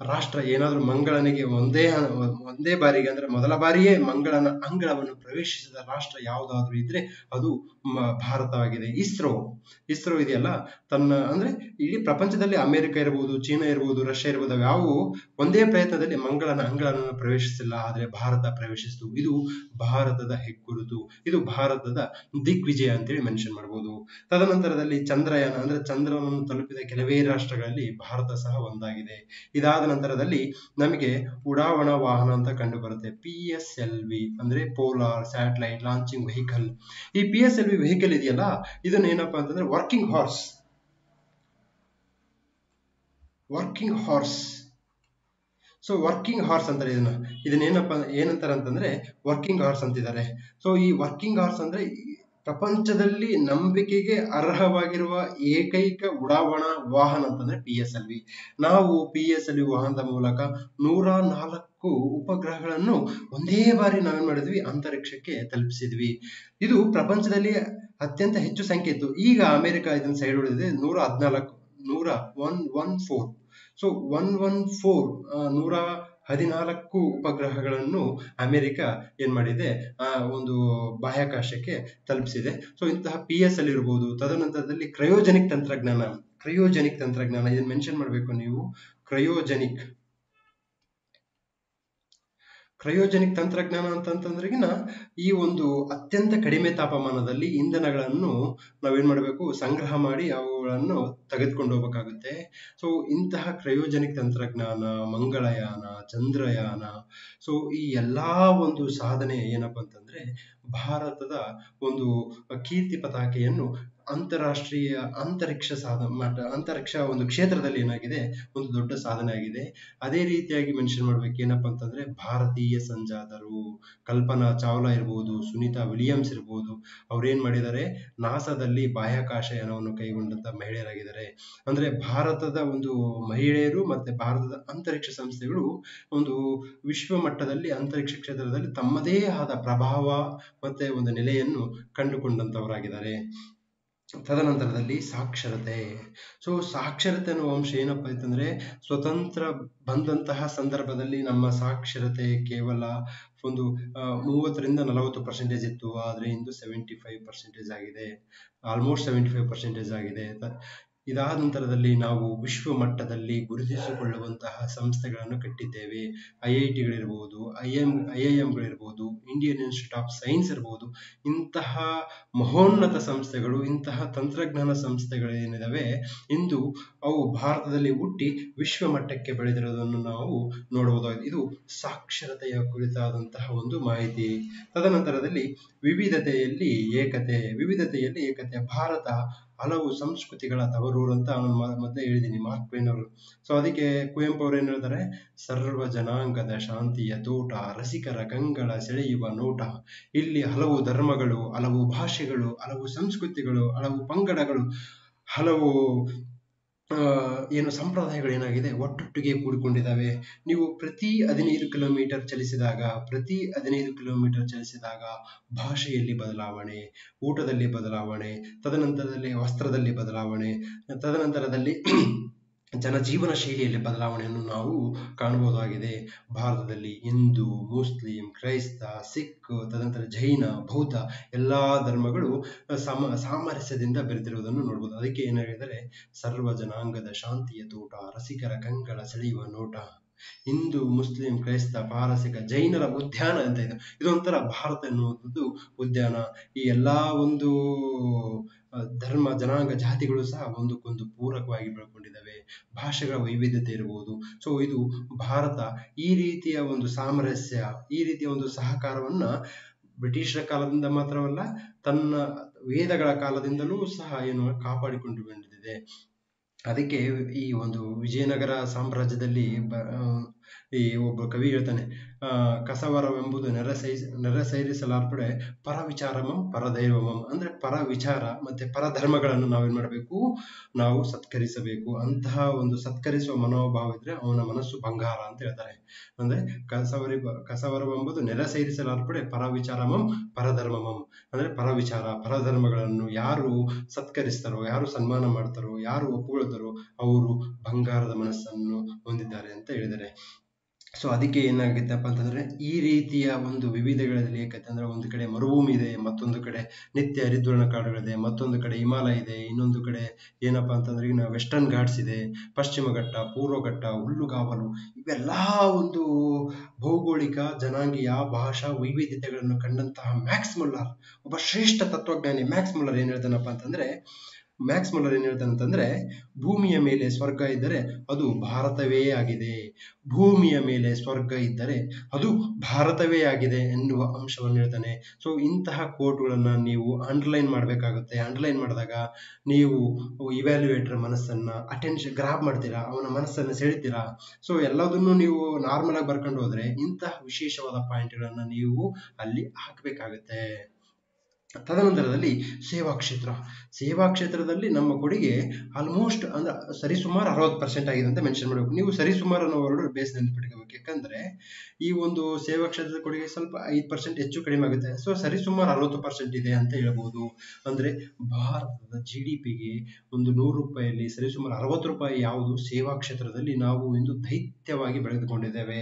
ರಾಷ್ಟ್ರ ಏನಾದರೂ ಮಂಗಳನಿಗೆ ಒಂದೇ ಒಂದೇ ಬಾರಿಗೆ ಅಂದ್ರೆ ಮೊದಲ ಬಾರಿಯೇ ಮಂಗಳನ ಅಂಗಳವನ್ನು ಪ್ರವೇಶಿಸಿದ ರಾಷ್ಟ್ರ ಯಾವುದಾದ್ರೂ ಇದ್ರೆ ಅದು ಮ- ಭಾರತವಾಗಿದೆ ಇಸ್ರೋ ಇಸ್ರೋ ಇದೆಯಲ್ಲ ತನ್ನ ಅಂದ್ರೆ ಇಡೀ ಪ್ರಪಂಚದಲ್ಲಿ ಅಮೆರಿಕ ಇರ್ಬೋದು ಚೀನಾ ಇರ್ಬೋದು ರಷ್ಯಾ ಇರ್ಬೋದು ಯಾವುವು ಒಂದೇ ಪ್ರಯತ್ನದಲ್ಲಿ ಮಂಗಳನ ಅಂಗಳವನ್ನು ಪ್ರವೇಶಿಸಿಲ್ಲ ಆದರೆ ಭಾರತ ಪ್ರವೇಶಿಸಿತು ಇದು ಭಾರತದ ಹೆಗ್ಗುರುತು ಇದು ಭಾರತದ ದಿಗ್ವಿಜಯ ಅಂತೇಳಿ ಮೆನ್ಷನ್ ಮಾಡ್ಬೋದು ತದನಂತರದಲ್ಲಿ ಚಂದ್ರಯಾನ ಅಂದ್ರೆ ಚಂದ್ರನನ್ನು ತಲುಪಿದ ಕೆಲವೇ ರಾಷ್ಟ್ರಗಳಲ್ಲಿ ಭಾರತ ಸಹ ಒಂದಾಗಿದೆ ಇದಾದ ನಂತರದಲ್ಲಿ ನಮಗೆ ಉಡಾವಣಾ ವಾಹನ ಅಂತ ಕಂಡು ಬರುತ್ತೆ ಪಿ ಎಸ್ ಎಲ್ ವಿ ಅಂದ್ರೆ ಪೋಲಾರ್ ಸ್ಯಾಟಲೈಟ್ ಲಾಂಚಿಂಗ್ ವೆಹಿಕಲ್ ಈ P S L V vehicle ಇದೆಯಲ್ಲ ಇದನ್ನ ಏನಪ್ಪಾ ಅಂತಂದ್ರೆ working horse working horse so working horse ಅಂತಾರೆ ಇದನ್ನ ಇದನ್ನ ಏನಪ್ಪ ಏನಂತಾರೆ ಅಂತಂದ್ರೆ ವರ್ಕಿಂಗ್ ಹಾರ್ಸ್ ಅಂತಿದ್ದಾರೆ ಸೊ ಈ ವರ್ಕಿಂಗ್ ಹಾರ್ಸ್ ಅಂದ್ರೆ ಈ ಪ್ರಪಂಚದಲ್ಲಿ ನಂಬಿಕೆಗೆ ಅರ್ಹವಾಗಿರುವ ಏಕೈಕ ಉಡಾವಣಾ ವಾಹನ ಅಂತಂದ್ರೆ ಪಿ ಎಸ್ ಎಲ್ ವಿ ನಾವು ಪಿ ಎಸ್ ಎಲ್ ವಿ ವಾಹನದ ಮೂಲಕ ನೂರ ನಾಲ್ಕು ಉಪಗ್ರಹಗಳನ್ನು ಒಂದೇ ಬಾರಿ ನಾವೇನ್ ಮಾಡಿದ್ವಿ ಅಂತರಿಕ್ಷಕ್ಕೆ ತಲುಪಿಸಿದ್ವಿ ಇದು ಪ್ರಪಂಚದಲ್ಲಿ ಅತ್ಯಂತ ಹೆಚ್ಚು ಸಂಖ್ಯೆ ಇತ್ತು ಈಗ ಅಮೆರಿಕ ಇದನ್ನ ಸೈಡ್ ಹೊಡೆದಿದೆ ನೂರ ಹದಿನಾಲ್ಕು ನೂರ one one four so one one four ನೂರ ಹದಿನಾಲ್ಕು ಉಪಗ್ರಹಗಳನ್ನು ಅಮೆರಿಕ ಏನ್ ಮಾಡಿದೆ ಆ ಒಂದು ಬಾಹ್ಯಾಕಾಶಕ್ಕೆ ತಲುಪಿಸಿದೆ ಸೊ ಇಂತಹ ಪಿ ಎಸ್ ಎಲ್ ಇರ್ಬೋದು ತದನಂತರದಲ್ಲಿ ಕ್ರಯೋಜನಿಕ್ ತಂತ್ರಜ್ಞಾನ ಕ್ರಯೋಜನಿಕ್ ತಂತ್ರಜ್ಞಾನ ಇದನ್ನ ಮೆನ್ಷನ್ ಮಾಡಬೇಕು ನೀವು ಕ್ರಯೋಜನಿಕ್ ಕ್ರಯೋಜನಿಕ್ ತಂತ್ರಜ್ಞಾನ ಅಂತಂತಂದ್ರೆಗಿನ ಈ ಒಂದು ಅತ್ಯಂತ ಕಡಿಮೆ ತಾಪಮಾನದಲ್ಲಿ ಇಂಧನಗಳನ್ನು ನಾವೇನ್ ಮಾಡಬೇಕು ಸಂಗ್ರಹ ಮಾಡಿ ಅವುಗಳನ್ನು ತೆಗೆದುಕೊಂಡು ಹೋಗ್ಬೇಕಾಗುತ್ತೆ ಸೊ ಇಂತಹ ಕ್ರಯೋಜನಿಕ್ ತಂತ್ರಜ್ಞಾನ ಮಂಗಳಯಾನ ಚಂದ್ರಯಾನ ಸೊ ಈ ಎಲ್ಲಾ ಒಂದು ಸಾಧನೆ ಏನಪ್ಪಾ ಅಂತಂದ್ರೆ ಭಾರತದ ಒಂದು ಕೀರ್ತಿ ಪತಾಕೆಯನ್ನು ಅಂತಾರಾಷ್ಟ್ರೀಯ ಅಂತರಿಕ್ಷ ಸಾಧ ಮಟ್ಟ ಅಂತರಿಕ್ಷ ಒಂದು ಕ್ಷೇತ್ರದಲ್ಲಿ ಏನಾಗಿದೆ ಒಂದು ದೊಡ್ಡ ಸಾಧನೆ ಆಗಿದೆ ಅದೇ ರೀತಿಯಾಗಿ ಮೆನ್ಷನ್ ಮಾಡ್ಬೇಕು ಏನಪ್ಪಾ ಅಂತಂದ್ರೆ ಭಾರತೀಯ ಸಂಜಾತರು ಕಲ್ಪನಾ ಚಾವ್ಲಾ ಇರ್ಬೋದು ಸುನೀತಾ ವಿಲಿಯಮ್ಸ್ ಇರ್ಬೋದು ಅವ್ರೇನ್ ಮಾಡಿದ್ದಾರೆ ನಾಸಾದಲ್ಲಿ ಬಾಹ್ಯಾಕಾಶ ಯಾನವನ್ನು ಕೈಗೊಂಡಂತ ಮಹಿಳೆಯರಾಗಿದ್ದಾರೆ ಅಂದ್ರೆ ಭಾರತದ ಒಂದು ಮಹಿಳೆಯರು ಮತ್ತೆ ಭಾರತದ ಅಂತರಿಕ್ಷ ಸಂಸ್ಥೆಗಳು ಒಂದು ವಿಶ್ವ ಮಟ್ಟದಲ್ಲಿ ಅಂತರಿಕ್ಷ ಕ್ಷೇತ್ರದಲ್ಲಿ ತಮ್ಮದೇ ಆದ ಪ್ರಭಾವ ಮತ್ತೆ ಒಂದು ನೆಲೆಯನ್ನು ಕಂಡುಕೊಂಡಂತವರಾಗಿದ್ದಾರೆ ತದನಂತರದಲ್ಲಿ ಸಾಕ್ಷರತೆ ಸೊ ಸಾಕ್ಷರತೆ ಅನ್ನುವ ಅಂಶ ಏನಪ್ಪಾ ಅಂತಂದ್ರೆ ಸ್ವತಂತ್ರ ಬಂದಂತಹ ಸಂದರ್ಭದಲ್ಲಿ ನಮ್ಮ ಸಾಕ್ಷರತೆ ಕೇವಲ ಒಂದು ಆ, ಮೂವತ್ತರಿಂದ ನಲವತ್ತು ಪರ್ಸೆಂಟೇಜ್ ಇತ್ತು ಆದ್ರೆ ಇಂದು ಸೆವೆಂಟಿ ಫೈವ್ ಪರ್ಸೆಂಟೇಜ್ ಆಗಿದೆ ಆಲ್ಮೋಸ್ಟ್ ಸೆವೆಂಟಿ ಫೈವ್ ಪರ್ಸೆಂಟೇಜ್ ಆಗಿದೆ ತ- ಇದಾದ ನಂತರದಲ್ಲಿ ನಾವು ವಿಶ್ವ ಮಟ್ಟದಲ್ಲಿ ಗುರುತಿಸಿಕೊಳ್ಳುವಂತಹ ಸಂಸ್ಥೆಗಳನ್ನು ಕಟ್ಟಿದ್ದೇವೆ ಐ ಐ ಟಿಗಳಿರ್ಬೋದು ಐ ಎಂ ಐ ಐ ಎಂಗಳಿರ್ಬೋದು ಇಂಡಿಯನ್ ಇನ್ಸ್ಟಿಟ್ಯೂಟ್ ಆಫ್ ಸೈನ್ಸ್ ಇರ್ಬೋದು ಇಂತಹ ಮಹೋನ್ನತ ಸಂಸ್ಥೆಗಳು ಇಂತಹ ತಂತ್ರಜ್ಞಾನ ಸಂಸ್ಥೆಗಳೇನಿದಾವೆ ಇಂದು ಅವು ಭಾರತದಲ್ಲಿ ಹುಟ್ಟಿ ವಿಶ್ವ ಮಟ್ಟಕ್ಕೆ ಬೆಳೆದಿರೋದನ್ನು ನಾವು ನೋಡಬಹುದಾಗಿದೆ ಇದು ಸಾಕ್ಷರತೆಯ ಕುರಿತಾದಂತಹ ಒಂದು ಮಾಹಿತಿ ತದನಂತರದಲ್ಲಿ ವಿವಿಧತೆಯಲ್ಲಿ ಏಕತೆ ವಿವಿಧತೆಯಲ್ಲಿ ಏಕತೆ ಭಾರತ ಹಲವು ಸಂಸ್ಕೃತಿಗಳ ತವರೂರು ಅಂತ ನಾನು ಮ- ಮೊದಲೇ ಹೇಳಿದ್ದೀನಿ ಮಾರ್ಕ್ ಟ್ವೇನ್ ಅವರು ಸೊ ಅದಕ್ಕೆ ಕುವೆಂಪು ಅವರು ಏನ್ ಹೇಳ್ತಾರೆ ಸರ್ವ ಜನಾಂಗದ ಶಾಂತಿಯ ತೋಟ ರಸಿಕರ ಕಂಗಳ ಸೆಳೆಯುವ ನೋಟ ಇಲ್ಲಿ ಹಲವು ಧರ್ಮಗಳು ಹಲವು ಭಾಷೆಗಳು ಹಲವು ಸಂಸ್ಕೃತಿಗಳು ಹಲವು ಪಂಗಡಗಳು ಹಲವು ಆ, ಏನು ಸಂಪ್ರದಾಯಗಳು ಏನಾಗಿದೆ ಒಟ್ಟೊಟ್ಟಿಗೆ ಕೂಡಿಕೊಂಡಿದ್ದಾವೆ ನೀವು ಪ್ರತಿ ಹದಿನೈದು ಕಿಲೋಮೀಟರ್ ಚಲಿಸಿದಾಗ ಪ್ರತಿ ಹದಿನೈದು ಕಿಲೋಮೀಟರ್ ಚಲಿಸಿದಾಗ ಭಾಷೆಯಲ್ಲಿ ಬದಲಾವಣೆ ಊಟದಲ್ಲಿ ಬದಲಾವಣೆ ತದನಂತರದಲ್ಲಿ ವಸ್ತ್ರದಲ್ಲಿ ಬದಲಾವಣೆ ತದನಂತರದಲ್ಲಿ ಜನಜೀವನ ಶೈಲಿಯಲ್ಲಿ ಬದಲಾವಣೆಯನ್ನು ನಾವು ಕಾಣಬಹುದಾಗಿದೆ ಭಾರತದಲ್ಲಿ ಹಿಂದೂ ಮುಸ್ಲಿಂ ಕ್ರೈಸ್ತ ಸಿಖ್ ತದನಂತರ ಜೈನ ಬೌದ್ಧ ಎಲ್ಲಾ ಧರ್ಮಗಳು ಸಮ ಸಾಮರಸ್ಯದಿಂದ ಬೆರೆತಿರುವುದನ್ನು ನೋಡಬಹುದು ಅದಕ್ಕೆ ಏನ್ ಹೇಳಿದರೆ ಸರ್ವ ಜನಾಂಗದ ಶಾಂತಿಯ ತೋಟ ರಸಿಕರ ಕಂಗಳ ಸೆಳೆಯುವ ನೋಟ ಹಿಂದೂ ಮುಸ್ಲಿಂ ಕ್ರೈಸ್ತ ಪಾರಸಿಕ ಜೈನರ ಉದ್ಯಾನ ಅಂತ ಇದೆ ಇದೊಂಥರ ಭಾರತ ಎನ್ನುವಂಥದ್ದು ಉದ್ಯಾನ ಈ ಎಲ್ಲಾ ಒಂದು ಆ, ಧರ್ಮ ಜನಾಂಗ ಜಾತಿಗಳು ಸಹ ಒಂದಕ್ಕೊಂದು ಪೂರಕವಾಗಿ ಬೆಳ್ಕೊಂಡಿದ್ದಾವೆ ಭಾಷೆಗಳ ವೈವಿಧ್ಯತೆ ಇರಬಹುದು ಸೊ ಇದು ಭಾರತ ಈ ರೀತಿಯ ಒಂದು ಸಾಮರಸ್ಯ ಈ ರೀತಿಯ ಒಂದು ಸಹಕಾರವನ್ನ ಬ್ರಿಟಿಷರ ಕಾಲದಿಂದ ಮಾತ್ರವಲ್ಲ ತನ್ನ ವೇದಗಳ ಕಾಲದಿಂದಲೂ ಸಹ ಏನು ಕಾಪಾಡಿಕೊಂಡು ಬಂದಿದೆ ಅದಕ್ಕೆ ಈ ಒಂದು ವಿಜಯನಗರ ಸಾಮ್ರಾಜ್ಯದಲ್ಲಿ ಬ- ಆ, ಈ ಒಬ್ಬ ಕವಿ ಹೇಳ್ತಾನೆ ಆ, ಕಸವರವೆಂಬುದು ನೆರಸೈ ನೆರಸೇರಿಸಲಾರ್ಪಡೆ ಪರ ವಿಚಾರಮಂ ಪರದೈವಮಂ ಅಂದ್ರೆ ಪರ ವಿಚಾರ ಮತ್ತೆ ಪರಧರ್ಮಗಳನ್ನು ನಾವೇನ್ ಮಾಡಬೇಕು ನಾವು ಸತ್ಕರಿಸಬೇಕು ಅಂತಹ ಒಂದು ಸತ್ಕರಿಸುವ ಮನೋಭಾವ ಇದ್ರೆ ಅವನ ಮನಸ್ಸು ಬಂಗಾರ ಅಂತ ಹೇಳ್ತಾರೆ ಅಂದ್ರೆ ಕಸವರಿ ಕಸವರವೆಂಬುದು ನೆರಸೇರಿಸಲಾರ್ಪಡೆ ಪರ ವಿಚಾರಮಂ ಪರಧರ್ಮಮಂ ಅಂದ್ರೆ ಪರವಿಚಾರ ಪರಧರ್ಮಗಳನ್ನು ಯಾರು ಸತ್ಕರಿಸ್ತಾರೋ ಯಾರು ಸನ್ಮಾನ ಮಾಡ್ತಾರೋ ಯಾರು ಒಪ್ಪುಗೊಳ್ತಾರೋ ಅವರು ಬಂಗಾರದ ಮನಸ್ಸನ್ನು ಹೊಂದಿದ್ದಾರೆ ಅಂತ ಹೇಳಿದ್ದಾರೆ ಸೊ ಅದಕ್ಕೆ ಏನಾಗುತ್ತಪ್ಪ ಅಂತಂದ್ರೆ ಈ ರೀತಿಯ ಒಂದು ವಿವಿಧಗಳಲ್ಲಿ ಏಕತೆ ಅಂದ್ರೆ ಒಂದು ಕಡೆ ಮರುಭೂಮಿ ಇದೆ ಮತ್ತೊಂದು ಕಡೆ ನಿತ್ಯ ಹರಿದ್ವರ್ಣ ಕಾಡುಗಳಿದೆ ಮತ್ತೊಂದು ಕಡೆ ಹಿಮಾಲಯ ಇದೆ ಇನ್ನೊಂದು ಕಡೆ ಏನಪ್ಪಾ ಅಂತಂದ್ರೆ ಈಗ ವೆಸ್ಟರ್ನ್ ಘಾಟ್ಸ್ ಇದೆ ಪಶ್ಚಿಮ ಘಟ್ಟ ಪೂರ್ವ ಘಟ್ಟ ಹುಲ್ಲುಗಾವಲು ಇವೆಲ್ಲ ಒಂದು ಭೌಗೋಳಿಕ ಜನಾಂಗೀಯ ಭಾಷಾ ವೈವಿಧ್ಯತೆಗಳನ್ನು ಕಂಡಂತಹ ಮ್ಯಾಕ್ಸ್ ಮುಲ್ಲರ್ ಒಬ್ಬ ಶ್ರೇಷ್ಠ ತತ್ವಜ್ಞಾನಿ ಮ್ಯಾಕ್ಸ್ ಮುಲ್ಲರ್ ಏನ್ ಹೇಳ್ತಾನಪ್ಪ ಅಂತಂದ್ರೆ ಮ್ಯಾಕ್ಸ್ ಮುಲ್ಲರ್ ಏನ್ ಹೇಳ್ತಾನೆ ಅಂತಂದ್ರೆ ಭೂಮಿಯ ಮೇಲೆ ಸ್ವರ್ಗ ಇದ್ದರೆ ಅದು ಭಾರತವೇ ಆಗಿದೆ ಭೂಮಿಯ ಮೇಲೆ ಸ್ವರ್ಗ ಇದ್ದರೆ ಅದು ಭಾರತವೇ ಆಗಿದೆ ಎನ್ನುವ ಅಂಶವನ್ನು ಹೇಳ್ತಾನೆ ಸೊ ಇಂತಹ ಕೋಟ್ಗಳನ್ನ ನೀವು ಅಂಡರ್ಲೈನ್ ಮಾಡಬೇಕಾಗುತ್ತೆ ಅಂಡರ್ಲೈನ್ ಮಾಡಿದಾಗ ನೀವು ಇವ್ಯಾಲ್ಯುಯೇಟರ್ ಮನಸ್ಸನ್ನ ಅಟೆನ್ಷನ್ ಗ್ರಾಬ್ ಮಾಡ್ತೀರಾ ಅವನ ಮನಸ್ಸನ್ನು ಸೆಳಿತೀರಾ ಸೊ ಎಲ್ಲದನ್ನು ನೀವು ನಾರ್ಮಲ್ ಆಗಿ ಬರ್ಕೊಂಡು ಹೋದ್ರೆ ಇಂತಹ ವಿಶೇಷವಾದ ಪಾಯಿಂಟ್ಗಳನ್ನ ನೀವು ಅಲ್ಲಿ ಹಾಕಬೇಕಾಗತ್ತೆ ತದನಂತರದಲ್ಲಿ ಸೇವಾ ಕ್ಷೇತ್ರ ಸೇವಾ ಕ್ಷೇತ್ರದಲ್ಲಿ ನಮ್ಮ ಕೊಡುಗೆ ಆಲ್ಮೋಸ್ಟ್ ಅಂದ್ರೆ ಸರಿಸುಮಾರು ಅರವತ್ತು ಪರ್ಸೆಂಟ್ ಆಗಿದೆ ಅಂತ ಮೆನ್ಷನ್ ಮಾಡಬೇಕು ನೀವು ಸರಿಸುಮಾರು ಅನ್ನೋ ವರ್ಡ್ ಬೇಸ್ ನೆನ್ಪಿಟ್ಕೋಬೇಕು ಯಾಕಂದ್ರೆ ಈ ಒಂದು ಸೇವಾ ಕ್ಷೇತ್ರದ ಕೊಡುಗೆ ಸ್ವಲ್ಪ ಐದು ಪರ್ಸೆಂಟ್ ಹೆಚ್ಚು ಕಡಿಮೆ ಆಗುತ್ತೆ ಸೊ ಸರಿಸುಮಾರು ಅರವತ್ತು ಪರ್ಸೆಂಟ್ ಇದೆ ಅಂತ ಹೇಳ್ಬೋದು ಅಂದ್ರೆ ಭಾರತದ ಜಿ ಡಿ ಪಿಗೆ ಒಂದು ನೂರು ರೂಪಾಯಿಯಲ್ಲಿ ಸರಿಸುಮಾರು ಅರವತ್ತು ರೂಪಾಯಿ ಯಾವುದು ಸೇವಾ ಕ್ಷೇತ್ರದಲ್ಲಿ ನಾವು ಇಂದು ದೈತ್ಯವಾಗಿ ಬೆಳೆದುಕೊಂಡಿದ್ದೇವೆ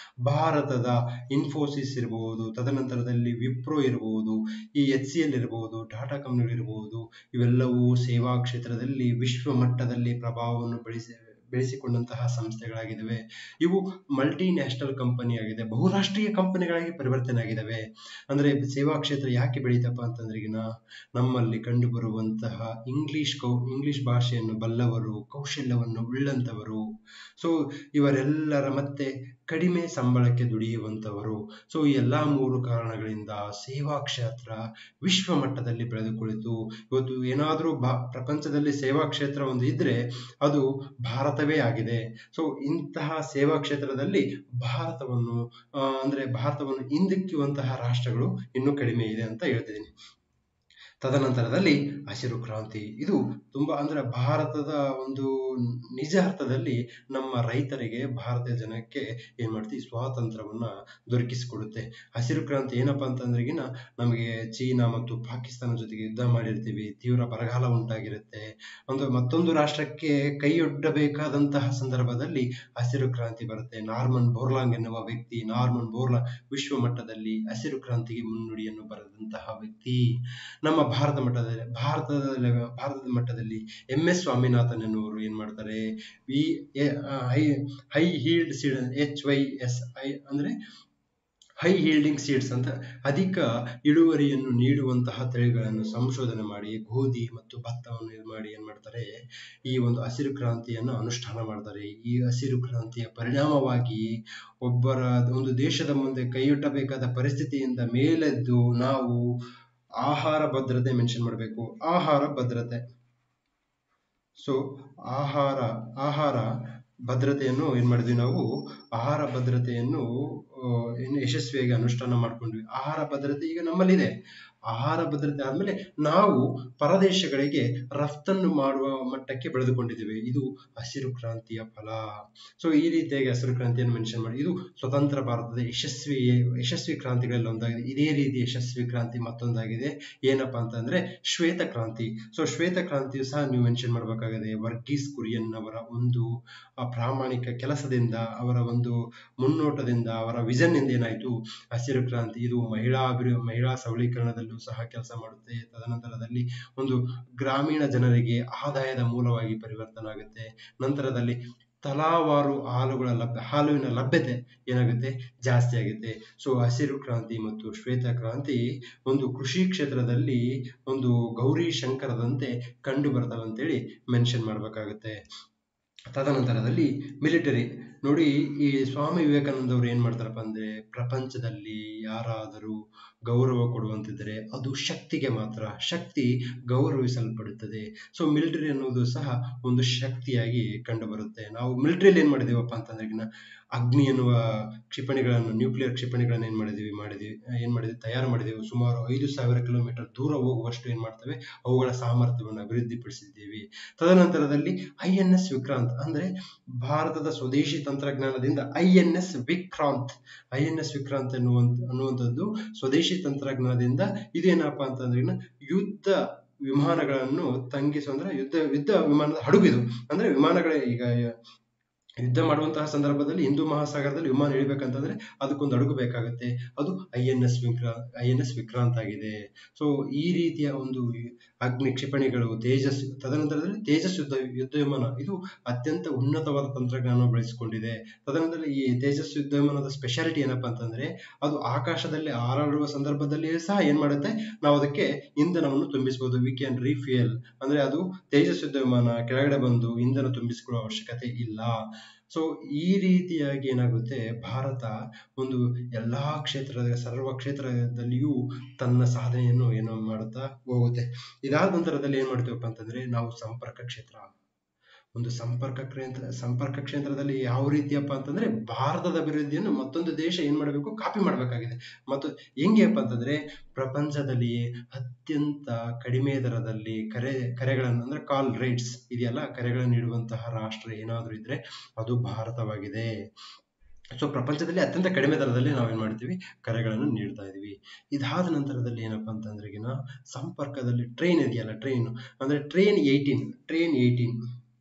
ಭಾರತದ ಇನ್ಫೋಸಿಸ್ ಇರಬಹುದು ತದನಂತರದಲ್ಲಿ ವಿಪ್ರೋ ಇರಬಹುದು ಈ ಎಚ್ ಸಿ ಎಲ್ ಇರಬಹುದು ಟಾಟಾ ಕಂಪನಿಗಳಿರಬಹುದು ಇವೆಲ್ಲವೂ ಸೇವಾ ಕ್ಷೇತ್ರದಲ್ಲಿ ವಿಶ್ವ ಮಟ್ಟದಲ್ಲಿ ಪ್ರಭಾವವನ್ನು ಬೆಳೆಸಿ ಬೆಳೆಸಿಕೊಂಡಂತಹ ಸಂಸ್ಥೆಗಳಾಗಿದ್ದಾವೆ ಇವು ಮಲ್ಟಿ ನ್ಯಾಷನಲ್ ಕಂಪನಿ ಆಗಿದೆ ಬಹುರಾಷ್ಟ್ರೀಯ ಕಂಪನಿಗಳಾಗಿ ಪರಿವರ್ತನೆ ಆಗಿದ್ದಾವೆ ಅಂದ್ರೆ ಸೇವಾ ಕ್ಷೇತ್ರ ಯಾಕೆ ಬೆಳೀತಪ್ಪ ಅಂತಂದ್ರೆ ಈಗಿನ ನಮ್ಮಲ್ಲಿ ಕಂಡು ಬರುವಂತಹ ಇಂಗ್ಲಿಷ್ ಕೌ ಇಂಗ್ಲಿಷ್ ಭಾಷೆಯನ್ನು ಬಲ್ಲವರು ಕೌಶಲ್ಯವನ್ನು ಉಳ್ಳಂತವರು ಸೊ ಇವರೆಲ್ಲರ ಮತ್ತೆ ಕಡಿಮೆ ಸಂಬಳಕ್ಕೆ ದುಡಿಯುವಂತವರು ಸೊ ಈ ಎಲ್ಲಾ ಮೂರು ಕಾರಣಗಳಿಂದ ಸೇವಾ ಕ್ಷೇತ್ರ ವಿಶ್ವ ಮಟ್ಟದಲ್ಲಿ ಬೆಳೆದುಕುಳಿತು ಇವತ್ತು ಏನಾದರೂ ಬಾ ಪ್ರಪಂಚದಲ್ಲಿ ಸೇವಾ ಕ್ಷೇತ್ರ ಒಂದು ಇದ್ರೆ ಅದು ಭಾರತವೇ ಆಗಿದೆ ಸೊ ಇಂತಹ ಸೇವಾ ಕ್ಷೇತ್ರದಲ್ಲಿ ಭಾರತವನ್ನು ಆ, ಅಂದ್ರೆ ಭಾರತವನ್ನು ಹಿಂದಿಕ್ಕುವಂತಹ ರಾಷ್ಟ್ರಗಳು ಇನ್ನೂ ಕಡಿಮೆ ಇದೆ ಅಂತ ಹೇಳ್ತಿದ್ದೀನಿ ತದನಂತರದಲ್ಲಿ ಹಸಿರು ಕ್ರಾಂತಿ ಇದು ತುಂಬಾ ಅಂದ್ರೆ ಭಾರತದ ಒಂದು ನಿಜ ಅರ್ಥದಲ್ಲಿ ನಮ್ಮ ರೈತರಿಗೆ ಭಾರತೀಯ ಜನಕ್ಕೆ ಏನ್ ಮಾಡ್ತೀವಿ ಸ್ವಾತಂತ್ರ್ಯವನ್ನ ದೊರಕಿಸಿಕೊಡುತ್ತೆ ಹಸಿರು ಕ್ರಾಂತಿ ಏನಪ್ಪಾ ಅಂತಂದ್ರೆಗಿನ ನಮಗೆ ಚೀನಾ ಮತ್ತು ಪಾಕಿಸ್ತಾನ ಜೊತೆಗೆ ಯುದ್ಧ ಮಾಡಿರ್ತೀವಿ ತೀವ್ರ ಬರಗಾಲ ಉಂಟಾಗಿರುತ್ತೆ ಒಂದು ಮತ್ತೊಂದು ರಾಷ್ಟ್ರಕ್ಕೆ ಕೈಯೊಡ್ಡಬೇಕಾದಂತಹ ಸಂದರ್ಭದಲ್ಲಿ ಹಸಿರು ಕ್ರಾಂತಿ ಬರುತ್ತೆ ನಾರ್ಮನ್ ಬೋರ್ಲಾಂಗ್ ಎನ್ನುವ ವ್ಯಕ್ತಿ ನಾರ್ಮನ್ ಬೋರ್ಲಾಂಗ್ ವಿಶ್ವ ಮಟ್ಟದಲ್ಲಿ ಹಸಿರು ಕ್ರಾಂತಿಗೆ ಮುನ್ನುಡಿಯನ್ನು ಬರೆದಂತಹ ವ್ಯಕ್ತಿ ನಮ್ಮ ಭಾರತ ಮಟ್ಟದಲ್ಲಿ ಭಾರತದ ಲೆವೆ- ಭಾರತದ ಮಟ್ಟದಲ್ಲಿ ಎಂ ಎಸ್ ಸ್ವಾಮಿನಾಥನ್ ಎನ್ನುವರು ಏನ್ ಮಾಡ್ತಾರೆ ವಿ high high yield seed H Y S I ಅಂದ್ರೆ ಹೈ ಹೀಲ್ಡಿಂಗ್ ಸೀಡ್ಸ್ ಅಂತ ಅಧಿಕ ಇಳುವರಿಯನ್ನು ನೀಡುವಂತಹ ತಳಿಗಳನ್ನು ಸಂಶೋಧನೆ ಮಾಡಿ ಗೋಧಿ ಮತ್ತು ಭತ್ತವನ್ನು ಇದು ಮಾಡಿ ಏನ್ ಮಾಡ್ತಾರೆ ಈ ಒಂದು ಹಸಿರು ಕ್ರಾಂತಿಯನ್ನು ಅನುಷ್ಠಾನ ಮಾಡ್ತಾರೆ ಈ ಹಸಿರು ಕ್ರಾಂತಿಯ ಪರಿಣಾಮವಾಗಿ ಒಬ್ಬರ ಒಂದು ದೇಶದ ಮುಂದೆ ಕೈಯೊಡ್ಡಬೇಕಾದ ಪರಿಸ್ಥಿತಿಯಿಂದ ಮೇಲೆದ್ದು ನಾವು ಆಹಾರ ಭದ್ರತೆ ಮೆನ್ಷನ್ ಮಾಡಬೇಕು ಆಹಾರ ಭದ್ರತೆ ಸೊ ಆಹಾರ ಆಹಾರ ಭದ್ರತೆಯನ್ನು ಏನ್ ಮಾಡಿದ್ವಿ ನಾವು ಆಹಾರ ಭದ್ರತೆಯನ್ನು ಆ, ಏನು ಯಶಸ್ವಿಯಾಗಿ ಅನುಷ್ಠಾನ ಮಾಡ್ಕೊಂಡ್ವಿ ಆಹಾರ ಭದ್ರತೆ ಈಗ ನಮ್ಮಲ್ಲಿದೆ ಆಹಾರ ಭದ್ರತೆ ಆದ್ಮೇಲೆ ನಾವು ಪರದೇಶಗಳಿಗೆ ರಫ್ತನ್ನು ಮಾಡುವ ಮಟ್ಟಕ್ಕೆ ಬೆಳೆದುಕೊಂಡಿದ್ದೇವೆ ಇದು ಹಸಿರು ಕ್ರಾಂತಿಯ ಫಲ ಸೊ ಈ ರೀತಿಯಾಗಿ ಹಸಿರು ಕ್ರಾಂತಿಯನ್ನು ಮೆನ್ಷನ್ ಮಾಡಿ ಇದು ಸ್ವತಂತ್ರ ಭಾರತದ ಯಶಸ್ವಿ ಯಶಸ್ವಿ ಕ್ರಾಂತಿಗಳಲ್ಲಿ ಒಂದಾಗಿದೆ ಇದೇ ರೀತಿ ಯಶಸ್ವಿ ಕ್ರಾಂತಿ ಮತ್ತೊಂದಾಗಿದೆ ಏನಪ್ಪಾ ಅಂತಂದ್ರೆ ಶ್ವೇತ ಕ್ರಾಂತಿ ಸೊ ಶ್ವೇತ ಕ್ರಾಂತಿಯು ಸಹ ನೀವು ಮೆನ್ಷನ್ ಮಾಡಬೇಕಾಗಿದೆ ವರ್ಗೀಸ್ ಕುರಿಯನ್ ಅವರ ಒಂದು ಆ ಪ್ರಾಮಾಣಿಕ ಕೆಲಸದಿಂದ ಅವರ ಒಂದು ಮುನ್ನೋಟದಿಂದ ಅವರ ವಿಷನ್ ಇಂದ ಏನಾಯ್ತು ಹಸಿರು ಕ್ರಾಂತಿ ಇದು ಮಹಿಳಾ ಅಭಿವೃ ಮಹಿಳಾ ಸಬಲೀಕರಣದಲ್ಲೂ ಸಹ ಕೆಲಸ ಮಾಡುತ್ತೆ ತದನಂತರದಲ್ಲಿ ಒಂದು ಗ್ರಾಮೀಣ ಜನರಿಗೆ ಆದಾಯದ ಮೂಲವಾಗಿ ಪರಿವರ್ತನೆ ಆಗುತ್ತೆ ನಂತರದಲ್ಲಿ ತಲಾವಾರು ಹಾಲುಗಳ ಲಭ್ಯ ಹಾಲುವಿನ ಲಭ್ಯತೆ ಏನಾಗುತ್ತೆ ಜಾಸ್ತಿ ಆಗುತ್ತೆ ಸೊ ಹಸಿರು ಕ್ರಾಂತಿ ಮತ್ತು ಶ್ವೇತ ಕ್ರಾಂತಿ ಒಂದು ಕೃಷಿ ಕ್ಷೇತ್ರದಲ್ಲಿ ಒಂದು ಗೌರಿ ಶಂಕರದಂತೆ ಕಂಡು ಬರ್ತವೆ ಅಂತೇಳಿ ಮೆನ್ಷನ್ ಮಾಡಬೇಕಾಗುತ್ತೆ ತದನಂತರದಲ್ಲಿ ಮಿಲಿಟರಿ ನೋಡಿ ಈ ಸ್ವಾಮಿ ವಿವೇಕಾನಂದ ಅವರು ಏನ್ ಮಾಡ್ತಾರಪ್ಪ ಅಂದ್ರೆ ಪ್ರಪಂಚದಲ್ಲಿ ಯಾರಾದರೂ ಗೌರವ ಕೊಡುವಂತಿದ್ದರೆ ಅದು ಶಕ್ತಿಗೆ ಮಾತ್ರ ಶಕ್ತಿ ಗೌರವಿಸಲ್ಪಡುತ್ತದೆ ಸೊ ಮಿಲಿಟರಿ ಅನ್ನೋದು ಸಹ ಒಂದು ಶಕ್ತಿಯಾಗಿ ಕಂಡುಬರುತ್ತೆ ನಾವು ಮಿಲಿಟರಿಯಲ್ಲಿ ಏನು ಮಾಡಿದೀವಪ್ಪ ಅಂತಂದ್ರೆ ಈಗಿನ ಅಗ್ನಿ ಎನ್ನುವ ಕ್ಷಿಪಣಿಗಳನ್ನು ನ್ಯೂಕ್ಲಿಯರ್ ಕ್ಷಿಪಣಿಗಳನ್ನು ಏನು ಮಾಡಿದೀವಿ ಮಾಡಿದೀವಿ ಏನು ಮಾಡಿದ್ವಿ ತಯಾರು ಮಾಡಿದೆವು ಸುಮಾರು ಐದು ಸಾವಿರ ಕಿಲೋಮೀಟರ್ ದೂರ ಹೋಗುವಷ್ಟು ಏನು ಮಾಡ್ತವೆ ಅವುಗಳ ಸಾಮರ್ಥ್ಯವನ್ನು ಅಭಿವೃದ್ಧಿಪಡಿಸಿದ್ದೀವಿ ತದನಂತರದಲ್ಲಿ ಐ ಎನ್ ಎಸ್ ವಿಕ್ರಾಂತ್ ಅಂದ್ರೆ ಭಾರತದ ಸ್ವದೇಶಿ ತಂತ್ರಜ್ಞಾನದಿಂದ I N S Vikrant I N S Vikrant ಅನ್ನುವಂತ ಅನ್ನುವಂಥದ್ದು ಸ್ವದೇಶಿ ತಂತ್ರಜ್ಞಾನದಿಂದ ಇದೇನಪ್ಪ ಅಂತಂದ್ರೆ ಇನ್ನು ಯುದ್ಧ ವಿಮಾನಗಳನ್ನು ತಂಗಿಸುವ ಅಂದ್ರೆ ಯುದ್ಧ ಯುದ್ಧ ವಿಮಾನದ ಹಡಗು ಇದು ಅಂದ್ರೆ ವಿಮಾನಗಳ ಈಗ ಯುದ್ಧ ಮಾಡುವಂತಹ ಸಂದರ್ಭದಲ್ಲಿ ಹಿಂದೂ ಮಹಾಸಾಗರದಲ್ಲಿ ವಿಮಾನ ಇಳಿಬೇಕಂತಂದ್ರೆ ಅದಕ್ಕೊಂದು ಹಡಗು ಬೇಕಾಗುತ್ತೆ ಅದು ಐ ಎನ್ ಎಸ್ ವಿಕ್ರಾ ಐ ಎನ್ ಎಸ್ ವಿಕ್ರಾಂತ್ ಆಗಿದೆ ಸೊ ಈ ರೀತಿಯ ಒಂದು ಅಗ್ನಿ ಕ್ಷಿಪಣಿಗಳು ತೇಜಸ್ ತದನಂತರದಲ್ಲಿ ತೇಜಸ್ ಯುದ್ಧ ಯುದ್ಧ ವಿಮಾನ ಇದು ಅತ್ಯಂತ ಉನ್ನತವಾದ ತಂತ್ರಜ್ಞಾನ ಬೆಳೆಸಿಕೊಂಡಿದೆ ತದನಂತರ ಈ ತೇಜಸ್ ಯುದ್ಧ ವಿಮಾನದ ಸ್ಪೆಷಾಲಿಟಿ ಏನಪ್ಪಾ ಅಂತಂದ್ರೆ ಅದು ಆಕಾಶದಲ್ಲಿ ಹಾರಾಡುವ ಸಂದರ್ಭದಲ್ಲಿ ಸಹ ಏನ್ ಮಾಡುತ್ತೆ ನಾವು ಅದಕ್ಕೆ ಇಂಧನವನ್ನು ತುಂಬಿಸಬಹುದು ವಿ ಕ್ಯಾನ್ ರೀಫಿಯಲ್ ಅಂದ್ರೆ ಅದು ತೇಜಸ್ ಯುದ್ಧ ವಿಮಾನ ಕೆಳಗಡೆ ಬಂದು ಇಂಧನ ತುಂಬಿಸಿಕೊಳ್ಳುವ ಅವಶ್ಯಕತೆ ಇಲ್ಲ ಸೊ ಈ ರೀತಿಯಾಗಿ ಏನಾಗುತ್ತೆ ಭಾರತ ಒಂದು ಎಲ್ಲಾ ಕ್ಷೇತ್ರದ ಸರ್ವ ಕ್ಷೇತ್ರದಲ್ಲಿಯೂ ತನ್ನ ಸಾಧನೆಯನ್ನು ಏನೋ ಮಾಡುತ್ತಾ ಹೋಗುತ್ತೆ ಇದಾದ ನಂತರದಲ್ಲಿ ಏನ್ ಮಾಡ್ತೀವಪ್ಪ ಅಂತಂದ್ರೆ ನಾವು ಸಂಪರ್ಕ ಕ್ಷೇತ್ರ ಒಂದು ಸಂಪರ್ಕ ಕ್ಷೇತ್ರ ಸಂಪರ್ಕ ಕ್ಷೇತ್ರದಲ್ಲಿ ಯಾವ ರೀತಿಯಪ್ಪ ಅಂತಂದ್ರೆ ಭಾರತದ ಅಭಿವೃದ್ಧಿಯನ್ನು ಮತ್ತೊಂದು ದೇಶ ಏನ್ ಮಾಡಬೇಕು ಕಾಪಿ ಮಾಡಬೇಕಾಗಿದೆ ಮತ್ತು ಹೆಂಗೆಪ್ಪ ಅಂತಂದ್ರೆ ಪ್ರಪಂಚದಲ್ಲಿಯೇ ಅತ್ಯಂತ ಕಡಿಮೆ ದರದಲ್ಲಿ ಕರೆ ಕರೆಗಳನ್ನು ಅಂದ್ರೆ ಕಾಲ್ ರೇಟ್ಸ್ ಇದೆಯಲ್ಲ ಕರೆಗಳನ್ನು ನೀಡುವಂತಹ ರಾಷ್ಟ್ರ ಏನಾದರೂ ಇದ್ರೆ ಅದು ಭಾರತವಾಗಿದೆ ಸೊ ಪ್ರಪಂಚದಲ್ಲಿ ಅತ್ಯಂತ ಕಡಿಮೆ ದರದಲ್ಲಿ ನಾವೇನ್ ಮಾಡ್ತೀವಿ ಕರೆಗಳನ್ನು ನೀಡ್ತಾ ಇದೀವಿ ಇದಾದ ನಂತರದಲ್ಲಿ ಏನಪ್ಪಾ ಅಂತಂದ್ರೆ ಈಗಿನ ಸಂಪರ್ಕದಲ್ಲಿ ಟ್ರೈನ್ ಇದೆಯಲ್ಲ ಟ್ರೈನ್ ಅಂದ್ರೆ train eighteen train eighteen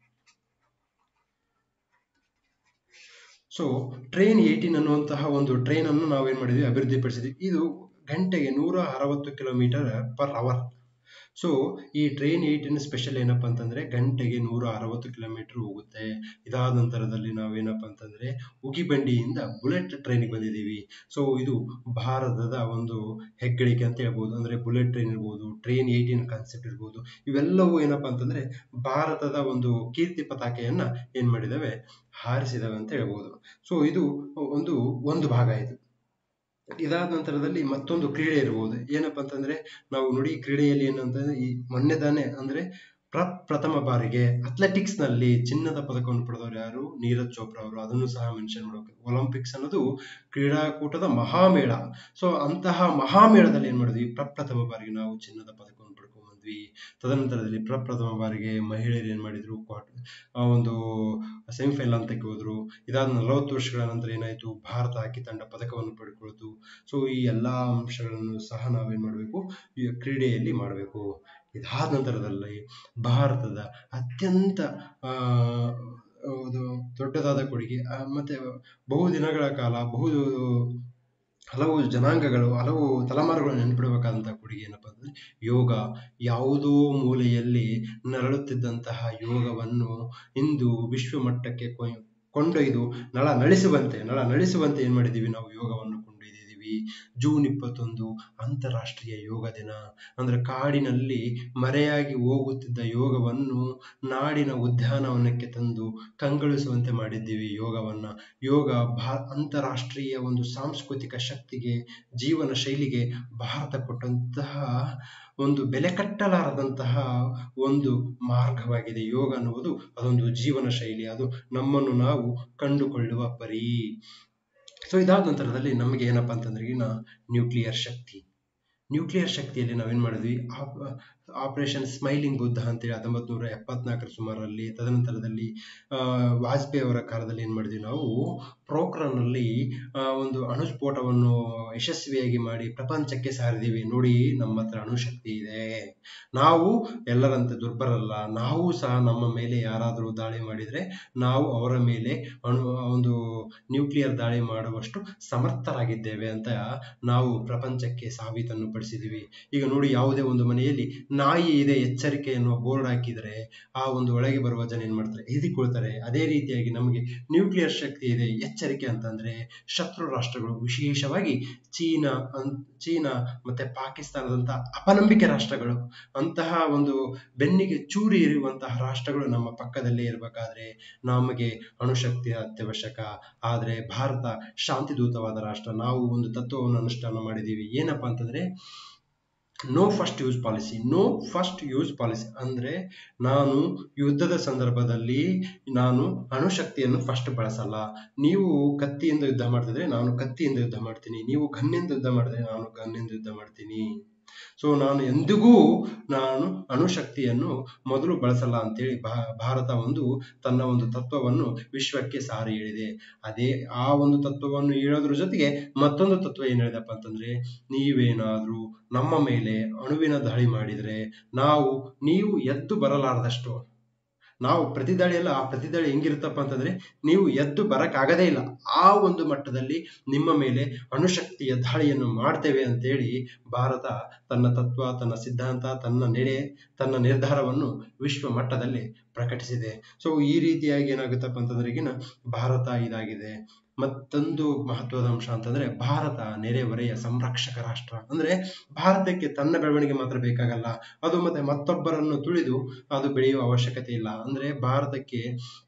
so train eighteen ಅನ್ನುವಂತಹ ಒಂದು ಟ್ರೈನ್ ಅನ್ನು ನಾವೇನ್ ಮಾಡಿದ್ವಿ ಅಭಿವೃದ್ಧಿಪಡಿಸಿದ್ವಿ ಇದು ಗಂಟೆಗೆ ನೂರ ಅರವತ್ತು ಕಿಲೋಮೀಟರ್ ಪರ್ ಅವರ್ ಸೊ ಈ ಟ್ರೈನ್ ಏಯ್ಟೀನ್ ಸ್ಪೆಷಲ್ ಏನಪ್ಪಾ ಅಂತಂದ್ರೆ ಗಂಟೆಗೆ ನೂರ ಅರವತ್ತು ಕಿಲೋಮೀಟರ್ ಹೋಗುತ್ತೆ ಇದಾದ ನಂತರದಲ್ಲಿ ನಾವೇನಪ್ಪ ಅಂತಂದ್ರೆ ಉಗಿಬಂಡಿಯಿಂದ ಬುಲೆಟ್ ಟ್ರೈನಿಗೆ ಬಂದಿದ್ದೀವಿ ಸೊ ಇದು ಭಾರತದ ಒಂದು ಹೆಗ್ಗಳಿಕೆ ಅಂತ ಹೇಳ್ಬೋದು ಅಂದ್ರೆ ಬುಲೆಟ್ ಟ್ರೈನ್ ಇರ್ಬೋದು ಟ್ರೈನ್ ಏಯ್ಟೀನ್ ಕಾನ್ಸೆಪ್ಟ್ ಇರ್ಬೋದು ಇವೆಲ್ಲವೂ ಏನಪ್ಪಾ ಅಂತಂದ್ರೆ ಭಾರತದ ಒಂದು ಕೀರ್ತಿ ಪತಾಕೆಯನ್ನ ಏನ್ ಮಾಡಿದಾವೆ ಹಾರಿಸಿದಾವೆ ಅಂತ ಹೇಳ್ಬೋದು ಸೊ ಇದು ಒಂದು ಒಂದು ಭಾಗ ಇದು ಇದಾದ ನಂತರದಲ್ಲಿ ಮತ್ತೊಂದು ಕ್ರೀಡೆ ಇರ್ಬೋದು ಏನಪ್ಪಾ ಅಂತಂದ್ರೆ ನಾವು ನೋಡಿ ಕ್ರೀಡೆಯಲ್ಲಿ ಏನಂತಂದ್ರೆ ಈ ಮೊನ್ನೆ ತಾನೇ ಅಂದ್ರೆ ಪ್ರಪ್ರಥಮ ಬಾರಿಗೆ ಅಥ್ಲೆಟಿಕ್ಸ್ ನಲ್ಲಿ ಚಿನ್ನದ ಪದಕವನ್ನು ಪಡೆದವರು ಯಾರು ನೀರಜ್ ಚೋಪ್ರಾ ಅವರು ಅದನ್ನು ಸಹ ಮೆನ್ಷನ್ ಮಾಡಬೇಕು ಒಲಿಂಪಿಕ್ಸ್ ಅನ್ನೋದು ಕ್ರೀಡಾಕೂಟದ ಮಹಾಮೇಳ ಸೊ ಅಂತಹ ಮಹಾಮೇಳದಲ್ಲಿ ಏನ್ ಮಾಡಿದ್ವಿ ಪ್ರಪ್ರಥಮ ಬಾರಿಗೆ ನಾವು ಚಿನ್ನದ ಪದಕವನ್ನು ಪಡ್ಕೊಂಡ್ ಬಂದ್ವಿ ತದನಂತರದಲ್ಲಿ ಪ್ರಪ್ರಥಮ ಬಾರಿಗೆ ಮಹಿಳೆಯರು ಏನ್ ಮಾಡಿದ್ರು ಕ್ವಾರ್ಟರ್ ಆ ಒಂದು ಸೆಮಿಫೈನಲ್ ಹಂತಕ್ಕೆ ಹೋದ್ರು ಇದಾದ ನಲವತ್ತು ವರ್ಷಗಳ ನಂತರ ಏನಾಯ್ತು ಭಾರತ ಹಾಕಿ ತಂಡ ಪದಕವನ್ನು ಪಡ್ಕೊಳ್ತು ಸೊ ಈ ಎಲ್ಲಾ ಅಂಶಗಳನ್ನು ಸಹ ನಾವೇನ್ ಮಾಡಬೇಕು ಈ ಕ್ರೀಡೆಯಲ್ಲಿ ಮಾಡಬೇಕು ಇದಾದ ನಂತರದಲ್ಲಿ ಭಾರತದ ಅತ್ಯಂತ ಆ ಒಂದು ದೊಡ್ಡದಾದ ಕೊಡುಗೆ ಆ, ಮತ್ತೆ ಬಹು ದಿನಗಳ ಕಾಲ ಬಹು ಹಲವು ಜನಾಂಗಗಳು ಹಲವು ತಲೆಮಾರುಗಳು ನೆನಪಿಡಬೇಕಾದಂತಹ ಕೊಡುಗೆ ಏನಪ್ಪಾ ಅಂದ್ರೆ ಯೋಗ ಯಾವುದೋ ಮೂಲೆಯಲ್ಲಿ ನರಳುತ್ತಿದ್ದಂತಹ ಯೋಗವನ್ನು ಇಂದು ವಿಶ್ವ ಮಟ್ಟಕ್ಕೆ ಕೊಯ್- ಕೊಂಡೊಯ್ದು ನಳ ನಳಿಸುವಂತೆ ನಳ ನಳಿಸುವಂತೆ ಏನ್ ಮಾಡಿದೀವಿ ನಾವು ಯೋಗವನ್ನು ಕೊಂಡೊಯ್ದಿದ್ದೀವಿ ಜೂನ್ ಇಪ್ಪತ್ತೊಂದು ಅಂತಾರಾಷ್ಟ್ರೀಯ ಯೋಗ ದಿನ ಅಂದ್ರೆ ಕಾಡಿನಲ್ಲಿ ಮರೆಯಾಗಿ ಹೋಗುತ್ತಿದ್ದ ಯೋಗವನ್ನು ನಾಡಿನ ಉದ್ಯಾನವನಕ್ಕೆ ತಂದು ಕಂಗೊಳಿಸುವಂತೆ ಮಾಡಿದ್ದೀವಿ ಯೋಗವನ್ನ ಯೋಗ ಭಾ ಅಂತಾರಾಷ್ಟ್ರೀಯ ಒಂದು ಸಾಂಸ್ಕೃತಿಕ ಶಕ್ತಿಗೆ ಜೀವನ ಶೈಲಿಗೆ ಭಾರತ ಕೊಟ್ಟಂತಹ ಒಂದು ಬೆಲೆ ಕಟ್ಟಲಾರದಂತಹ ಒಂದು ಮಾರ್ಗವಾಗಿದೆ ಯೋಗ ಅನ್ನುವುದು ಅದೊಂದು ಜೀವನ ಶೈಲಿ ಅದು ನಮ್ಮನ್ನು ನಾವು ಕಂಡುಕೊಳ್ಳುವ ಪರಿ ಸೊ ಇದಾದ ನಂತರದಲ್ಲಿ ನಮಗೆ ಏನಪ್ಪಾ ಅಂತಂದ್ರೆ ಇನ್ನ ನ್ಯೂಕ್ಲಿಯರ್ ಶಕ್ತಿ ನ್ಯೂಕ್ಲಿಯರ್ ಶಕ್ತಿಯಲ್ಲಿ ನಾವೇನ್ ಮಾಡಿದ್ವಿ ಆಪರೇಷನ್ ಸ್ಮೈಲಿಂಗ್ ಬುದ್ಧ ಅಂತೇಳಿ ಹತ್ತೊಂಬತ್ ನೂರ ಎಪ್ಪತ್ನಾಲ್ಕರ ಸುಮಾರಲ್ಲಿ ತದನಂತರದಲ್ಲಿ ಆ, ವಾಜಪೇಯಿ ಅವರ ಕಾಲದಲ್ಲಿ ಏನ್ ಮಾಡಿದ್ವಿ ನಾವು ಪ್ರೋಕ್ರಾನ್ನಲ್ಲಿ ಆ, ಒಂದು ಅಣುಸ್ಫೋಟವನ್ನು ಯಶಸ್ವಿಯಾಗಿ ಮಾಡಿ ಪ್ರಪಂಚಕ್ಕೆ ಸಾರಿದೀವಿ ನೋಡಿ ನಮ್ಮ ಹತ್ರ ಅಣುಶಕ್ತಿ ಇದೆ ನಾವು ಎಲ್ಲರಂತೆ ದುರ್ಬಲರಲ್ಲ ನಾವು ಸಹ ನಮ್ಮ ಮೇಲೆ ಯಾರಾದರೂ ದಾಳಿ ಮಾಡಿದ್ರೆ ನಾವು ಅವರ ಮೇಲೆ ಅಣು ಒಂದು ನ್ಯೂಕ್ಲಿಯರ್ ದಾಳಿ ಮಾಡುವಷ್ಟು ಸಮರ್ಥರಾಗಿದ್ದೇವೆ ಅಂತ ನಾವು ಪ್ರಪಂಚಕ್ಕೆ ಸಾಬೀತನ್ನು ಪಡಿಸಿದೀವಿ ಈಗ ನೋಡಿ ಯಾವುದೇ ಒಂದು ಮನೆಯಲ್ಲಿ ನಾಯಿ ಇದೆ ಎಚ್ಚರಿಕೆ ಎನ್ನುವ ಬೋರ್ಡ್ ಹಾಕಿದರೆ ಆ ಒಂದು ಒಳಗೆ ಬರುವ ಜನ ಏನ್ ಮಾಡ್ತಾರೆ ಹೆದರಿಕೊಳ್ತಾರೆ ಅದೇ ರೀತಿಯಾಗಿ ನಮಗೆ ನ್ಯೂಕ್ಲಿಯರ್ ಶಕ್ತಿ ಇದೆ ಎಚ್ಚರಿಕೆ ಅಂತಂದ್ರೆ ಶತ್ರು ರಾಷ್ಟ್ರಗಳು ವಿಶೇಷವಾಗಿ ಚೀನಾ ಅನ್ ಚೀನಾ ಮತ್ತೆ ಪಾಕಿಸ್ತಾನದಂತಹ ಅಪನಂಬಿಕೆ ರಾಷ್ಟ್ರಗಳು ಅಂತಹ ಒಂದು ಬೆನ್ನಿಗೆ ಚೂರಿ ಇರುವಂತಹ ರಾಷ್ಟ್ರಗಳು ನಮ್ಮ ಪಕ್ಕದಲ್ಲೇ ಇರಬೇಕಾದ್ರೆ ನಮಗೆ ಅಣುಶಕ್ತಿಯ ಅತ್ಯವಶ್ಯಕ ಆದ್ರೆ ಭಾರತ ಶಾಂತಿದೂತವಾದ ರಾಷ್ಟ್ರ ನಾವು ಒಂದು ತತ್ವವನ್ನು ಅನುಷ್ಠಾನ ಮಾಡಿದ್ದೀವಿ ಏನಪ್ಪಾ ಅಂತಂದ್ರೆ no first use policy no first use policy ಅಂದ್ರೆ ನಾನು ಯುದ್ಧದ ಸಂದರ್ಭದಲ್ಲಿ ನಾನು ಅಣುಶಕ್ತಿಯನ್ನು ಫಸ್ಟ್ ಬಳಸಲ್ಲ ನೀವು ಕತ್ತಿಯಿಂದ ಯುದ್ಧ ಮಾಡ್ತಿದ್ರೆ ನಾನು ಕತ್ತಿಯಿಂದ ಯುದ್ಧ ಮಾಡ್ತೀನಿ ನೀವು ಗನ್ನಿಂದ ಯುದ್ಧ ಮಾಡಿದ್ರೆ ನಾನು ಗನ್ನಿಂದ ಯುದ್ಧ ಮಾಡ್ತೀನಿ ಸೊ ನಾನು ಎಂದಿಗೂ ನಾನು ಅಣುಶಕ್ತಿಯನ್ನು ಮೊದಲು ಬಳಸಲ್ಲ ಅಂತೇಳಿ ಭಾರತ ಒಂದು ತನ್ನ ಒಂದು ತತ್ವವನ್ನು ವಿಶ್ವಕ್ಕೆ ಸಾರಿ ಹೇಳಿದೆ ಅದೇ ಆ ಒಂದು ತತ್ವವನ್ನು ಹೇಳೋದ್ರ ಜೊತೆಗೆ ಮತ್ತೊಂದು ತತ್ವ ಏನ್ ಹೇಳಿದಪ್ಪ ಅಂತಂದ್ರೆ ನೀವೇನಾದ್ರೂ ನಮ್ಮ ಮೇಲೆ ಅಣುವಿನ ದಾಳಿ ಮಾಡಿದ್ರೆ ನಾವು ನೀವು ಎದ್ದು ಬರಲಾರದಷ್ಟು ನಾವು ಪ್ರತಿದಾಳಿ ಅಲ್ಲ ಆ ಪ್ರತಿದಾಳಿ ಹೆಂಗಿರುತ್ತಪ್ಪ ಅಂತಂದ್ರೆ ನೀವು ಎದ್ದು ಬರಕ್ಕಾಗದೇ ಇಲ್ಲ ಆ ಒಂದು ಮಟ್ಟದಲ್ಲಿ ನಿಮ್ಮ ಮೇಲೆ ಅಣುಶಕ್ತಿಯ ದಾಳಿಯನ್ನು ಮಾಡ್ತೇವೆ ಅಂತೇಳಿ ಭಾರತ ತನ್ನ ತತ್ವ ತನ್ನ ಸಿದ್ಧಾಂತ ತನ್ನ ನೆಡೆ ತನ್ನ ನಿರ್ಧಾರವನ್ನು ವಿಶ್ವ ಮಟ್ಟದಲ್ಲಿ ಪ್ರಕಟಿಸಿದೆ ಸೊ ಈ ರೀತಿಯಾಗಿ ಏನಾಗುತ್ತಪ್ಪ ಅಂತಂದ್ರೆ ಈಗಿನ ಭಾರತ ಇದಾಗಿದೆ ಮತ್ತೊಂದು ಮಹತ್ವದ ಅಂಶ ಅಂತಂದ್ರೆ ಭಾರತ ನೆರೆಹೊರೆಯ ಸಂರಕ್ಷಕ ರಾಷ್ಟ್ರ ಅಂದ್ರೆ ಭಾರತಕ್ಕೆ ತನ್ನ ಬೆಳವಣಿಗೆ ಮಾತ್ರ ಬೇಕಾಗಲ್ಲ ಅದು ಮತ್ತೆ ಮತ್ತೊಬ್ಬರನ್ನು ತುಳಿದು ಅದು ಬೆಳೆಯುವ ಅವಶ್ಯಕತೆ ಇಲ್ಲ ಅಂದ್ರೆ ಭಾರತಕ್ಕೆ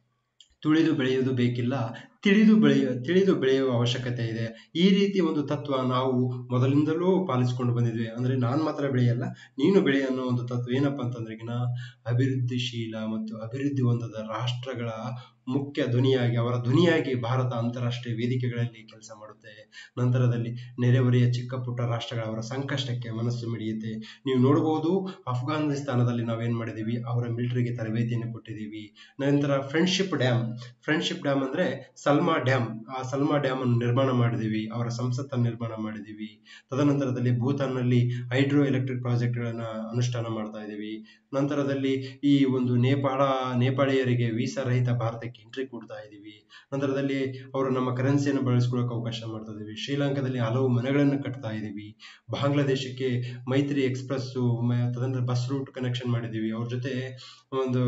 ತುಳಿದು ಬೆಳೆಯುವುದು ಬೇಕಿಲ್ಲ ತಿಳಿದು ಬೆಳೆಯ ತಿಳಿದು ಬೆಳೆಯುವ ಅವಶ್ಯಕತೆ ಇದೆ ಈ ರೀತಿ ಒಂದು ತತ್ವ ನಾವು ಮೊದಲಿಂದಲೂ ಪಾಲಿಸಿಕೊಂಡು ಬಂದಿದ್ವಿ ಅಂದ್ರೆ ನಾನ್ ಮಾತ್ರ ಬೆಳೆಯಲ್ಲ ನೀನು ಬೆಳೆ ಅನ್ನೋ ಒಂದು ತತ್ವ ಏನಪ್ಪಾ ಅಂತಂದ್ರೆಗಿನ ಅಭಿವೃದ್ಧಿಶೀಲ ಮತ್ತು ಅಭಿವೃದ್ಧಿ ಹೊಂದದ ರಾಷ್ಟ್ರಗಳ ಮುಖ್ಯ ಧ್ವನಿಯಾಗಿ ಅವರ ಧ್ವನಿಯಾಗಿ ಭಾರತ ಅಂತಾರಾಷ್ಟ್ರೀಯ ವೇದಿಕೆಗಳಲ್ಲಿ ಕೆಲಸ ಮಾಡುತ್ತೆ ನಂತರದಲ್ಲಿ ನೆರೆಹೊರೆಯ ಚಿಕ್ಕ ಪುಟ್ಟ ರಾಷ್ಟ್ರಗಳ ಅವರ ಸಂಕಷ್ಟಕ್ಕೆ ಮನಸ್ಸು ಮಿಡಿಯುತ್ತೆ ನೀವು ನೋಡಬಹುದು ಅಫ್ಘಾನಿಸ್ತಾನದಲ್ಲಿ ನಾವೇನ್ ಮಾಡಿದೀವಿ ಅವರ ಮಿಲಿಟರಿಗೆ ತರಬೇತಿಯನ್ನು ಕೊಟ್ಟಿದ್ದೀವಿ ನಂತರ ಫ್ರೆಂಡ್ಶಿಪ್ ಡ್ಯಾಮ್ ಫ್ರೆಂಡ್ಶಿಪ್ ಡ್ಯಾಮ್ ಅಂದ್ರೆ ಸಲ್ಮಾ ಡ್ಯಾಮ್ ಆ ಸಲ್ಮಾ ಡ್ಯಾಮ್ ಅನ್ನು ನಿರ್ಮಾಣ ಮಾಡಿದೀವಿ ಅವರ ಸಂಸತ್ತನ್ನು ನಿರ್ಮಾಣ ಮಾಡಿದೀವಿ ತದನಂತರದಲ್ಲಿ ಭೂತಾನ್ನಲ್ಲಿ ಹೈಡ್ರೋ ಎಲೆಕ್ಟ್ರಿಕ್ ಪ್ರಾಜೆಕ್ಟ್ಗಳನ್ನ ಅನುಷ್ಠಾನ ಮಾಡ್ತಾ ಇದ್ದೀವಿ ನಂತರದಲ್ಲಿ ಈ ಒಂದು ನೇಪಾಳ ನೇಪಾಳಿಯರಿಗೆ ವೀಸಾ ರಹಿತ ಭಾರತಕ್ಕೆ ಎಂಟ್ರಿ ಕೊಡ್ತಾ ಇದ್ದೀವಿ ನಂತರದಲ್ಲಿ ಅವರು ನಮ್ಮ ಕರೆನ್ಸಿಯನ್ನು ಬಳಸ್ಕೊಳ್ಳೋಕೆ ಅವಕಾಶ ಮಾಡ್ತಾ ಇದೀವಿ ಶ್ರೀಲಂಕಾದಲ್ಲಿ ಹಲವು ಮನೆಗಳನ್ನು ಕಟ್ತಾ ಇದ್ದೀವಿ ಬಾಂಗ್ಲಾದೇಶಕ್ಕೆ ಮೈತ್ರಿ ಎಕ್ಸ್ಪ್ರೆಸ್ ತದನಂತರ ಬಸ್ ರೂಟ್ ಕನೆಕ್ಷನ್ ಮಾಡಿದೀವಿ ಅವ್ರ ಜೊತೆ ಒಂದು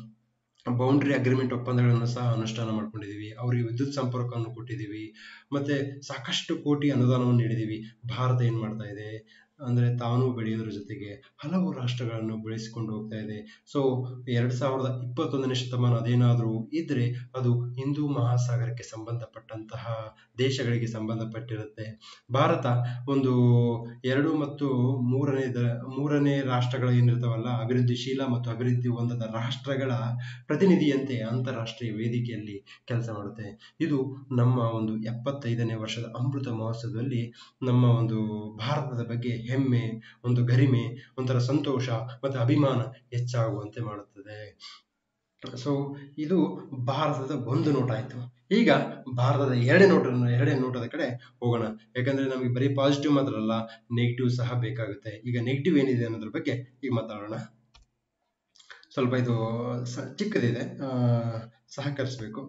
ಬೌಂಡ್ರಿ ಅಗ್ರಿಮೆಂಟ್ ಒಪ್ಪಂದಗಳನ್ನು ಸಹ ಅನುಷ್ಠಾನ ಮಾಡ್ಕೊಂಡಿದೀವಿ ಅವರಿಗೆ ವಿದ್ಯುತ್ ಸಂಪರ್ಕವನ್ನು ಕೊಟ್ಟಿದ್ದೀವಿ ಮತ್ತೆ ಸಾಕಷ್ಟು ಕೋಟಿ ಅನುದಾನವನ್ನು ನೀಡಿದೀವಿ ಭಾರತ ಏನ್ ಮಾಡ್ತಾ ಇದೆ ಅಂದ್ರೆ ತಾನು ಬೆಳೆಯೋದ್ರ ಜೊತೆಗೆ ಹಲವು ರಾಷ್ಟ್ರಗಳನ್ನು ಬೆಳೆಸಿಕೊಂಡು ಹೋಗ್ತಾ ಇದೆ ಸೊ ಎರಡ್ ಸಾವಿರದ ಇಪ್ಪತ್ತೊಂದನೇ ಶತಮಾನ ಅದೇನಾದ್ರೂ ಇದ್ರೆ ಅದು ಹಿಂದೂ ಮಹಾಸಾಗರಕ್ಕೆ ಸಂಬಂಧಪಟ್ಟಂತಹ ದೇಶಗಳಿಗೆ ಸಂಬಂಧಪಟ್ಟಿರುತ್ತೆ ಭಾರತ ಒಂದು ಎರಡು ಮತ್ತು ಮೂರನೇ ಮೂರನೇ ರಾಷ್ಟ್ರಗಳು ಏನಿರ್ತಾವಲ್ಲ ಅಭಿವೃದ್ಧಿಶೀಲ ಮತ್ತು ಅಭಿವೃದ್ಧಿ ಹೊಂದದ ರಾಷ್ಟ್ರಗಳ ಪ್ರತಿನಿಧಿಯಂತೆ ಅಂತಾರಾಷ್ಟ್ರೀಯ ವೇದಿಕೆಯಲ್ಲಿ ಕೆಲಸ ಮಾಡುತ್ತೆ ಇದು ನಮ್ಮ ಒಂದು ಎಪ್ಪತ್ತೈದನೇ ವರ್ಷದ ಅಮೃತ ಮಹೋತ್ಸವದಲ್ಲಿ ನಮ್ಮ ಒಂದು ಭಾರತದ ಬಗ್ಗೆ ಹೆಮ್ಮೆ ಒಂದು ಗರಿಮೆ ಒಂಥರ ಸಂತೋಷ ಮತ್ತೆ ಅಭಿಮಾನ ಹೆಚ್ಚಾಗುವಂತೆ ಮಾಡುತ್ತದೆ ಸೊ ಇದು ಭಾರತದ ಒಂದು ನೋಟ ಆಯ್ತು ಈಗ ಭಾರತದ ಎರಡೇ ನೋಟ ಎರಡೇ ನೋಟದ ಕಡೆ ಹೋಗೋಣ ಯಾಕಂದ್ರೆ ನಮಗೆ ಬರೀ ಪಾಸಿಟಿವ್ ಮಾತ್ರ ಅಲ್ಲ ನೆಗೆಟಿವ್ ಸಹ ಬೇಕಾಗುತ್ತೆ ಈಗ ನೆಗೆಟಿವ್ ಏನಿದೆ ಅನ್ನೋದ್ರ ಬಗ್ಗೆ ಈಗ ಮಾತಾಡೋಣ ಸ್ವಲ್ಪ ಇದು ಚಿಕ್ಕದಿದೆ ಸಹಕರಿಸಬೇಕು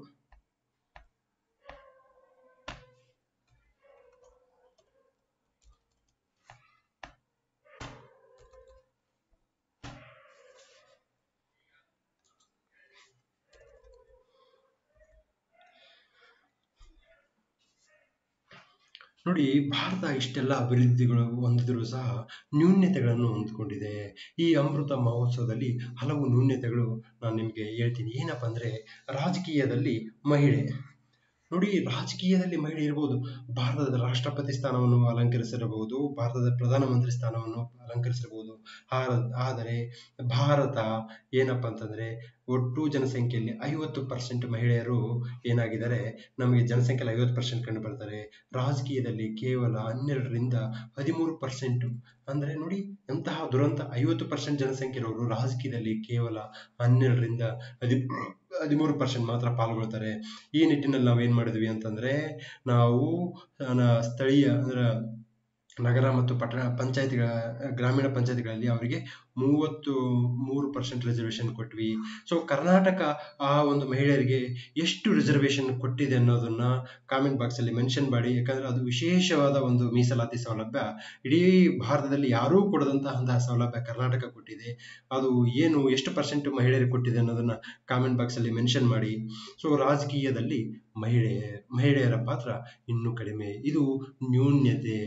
ನೋಡಿ ಭಾರತ ಇಷ್ಟೆಲ್ಲ ಅಭಿವೃದ್ಧಿಗಳು ಹೊಂದಿದ್ರು ಸಹ ನ್ಯೂನ್ಯತೆಗಳನ್ನು ಹೊಂದ್ಕೊಂಡಿದೆ ಈ ಅಮೃತ ಮಹೋತ್ಸವದಲ್ಲಿ ಹಲವು ನ್ಯೂನ್ಯತೆಗಳು ನಾನು ನಿಮಗೆ ಹೇಳ್ತೀನಿ ಏನಪ್ಪಾ ಅಂದ್ರೆ ರಾಜಕೀಯದಲ್ಲಿ ಮಹಿಳೆ ನೋಡಿ ರಾಜಕೀಯದಲ್ಲಿ ಮಹಿಳೆ ಇರ್ಬೋದು ಭಾರತದ ರಾಷ್ಟ್ರಪತಿ ಸ್ಥಾನವನ್ನು ಅಲಂಕರಿಸಿರಬಹುದು ಭಾರತದ ಪ್ರಧಾನಮಂತ್ರಿ ಸ್ಥಾನವನ್ನು ಅಲಂಕರಿಸಿರಬಹುದು ಆದರೆ ಭಾರತ ಏನಪ್ಪಾ ಅಂತಂದ್ರೆ ಒಟ್ಟು ಜನಸಂಖ್ಯೆಯಲ್ಲಿ ಐವತ್ತು ಪರ್ಸೆಂಟ್ ಮಹಿಳೆಯರು ಏನಾಗಿದ್ದಾರೆ ನಮಗೆ ಜನಸಂಖ್ಯೆಯಲ್ಲಿ ಐವತ್ತು ಪರ್ಸೆಂಟ್ ಕಂಡು ಬರ್ತಾರೆ ರಾಜಕೀಯದಲ್ಲಿ ಕೇವಲ ಹನ್ನೆರಡರಿಂದ ಹದಿಮೂರು ಪರ್ಸೆಂಟ್ ಅಂದ್ರೆ ನೋಡಿ ಎಂತಹ ದುರಂತ ಐವತ್ತು ಪರ್ಸೆಂಟ್ ಜನಸಂಖ್ಯೆ ಇರೋರು ರಾಜಕೀಯದಲ್ಲಿ ಕೇವಲ ಹನ್ನೆರಡರಿಂದ ಹದಿ ಹದಿಮೂರು ಪರ್ಸೆಂಟ್ ಮಾತ್ರ ಪಾಲ್ಗೊಳ್ತಾರೆ ಈ ನಿಟ್ಟಿನಲ್ಲಿ ನಾವೇನ್ ಮಾಡಿದ್ವಿ ಅಂತಂದ್ರೆ ನಾವು ಸ್ಥಳೀಯ ಅಂದ್ರ ನಗರ ಮತ್ತು ಪಟ್ಟಣ ಪಂಚಾಯತಿಗಳ ಗ್ರಾಮೀಣ ಪಂಚಾಯತಿಗಳಲ್ಲಿ ಅವರಿಗೆ ಮೂವತ್ತು ಮೂರು ಪರ್ಸೆಂಟ್ ರಿಸರ್ವೇಶನ್ ಕೊಟ್ವಿ ಸೊ ಕರ್ನಾಟಕ ಆ ಒಂದು ಮಹಿಳೆಯರಿಗೆ ಎಷ್ಟು ರಿಸರ್ವೇಶನ್ ಕೊಟ್ಟಿದೆ ಅನ್ನೋದನ್ನ ಕಾಮೆಂಟ್ ಬಾಕ್ಸ್ ಅಲ್ಲಿ ಮೆನ್ಷನ್ ಮಾಡಿ ಯಾಕಂದ್ರೆ ಅದು ವಿಶೇಷವಾದ ಒಂದು ಮೀಸಲಾತಿ ಸೌಲಭ್ಯ ಇಡೀ ಭಾರತದಲ್ಲಿ ಯಾರೂ ಕೊಡದಂತಹ ಸೌಲಭ್ಯ ಕರ್ನಾಟಕ ಕೊಟ್ಟಿದೆ ಅದು ಏನು ಎಷ್ಟು ಪರ್ಸೆಂಟ್ ಮಹಿಳೆಯರಿಗೆ ಕೊಟ್ಟಿದೆ ಅನ್ನೋದನ್ನ ಕಾಮೆಂಟ್ ಬಾಕ್ಸ್ ಅಲ್ಲಿ ಮೆನ್ಷನ್ ಮಾಡಿ ಸೊ ರಾಜಕೀಯದಲ್ಲಿ ಮಹಿಳೆ ಮಹಿಳೆಯರ ಪಾತ್ರ ಇನ್ನೂ ಕಡಿಮೆ ಇದು ನ್ಯೂನ್ಯತೆ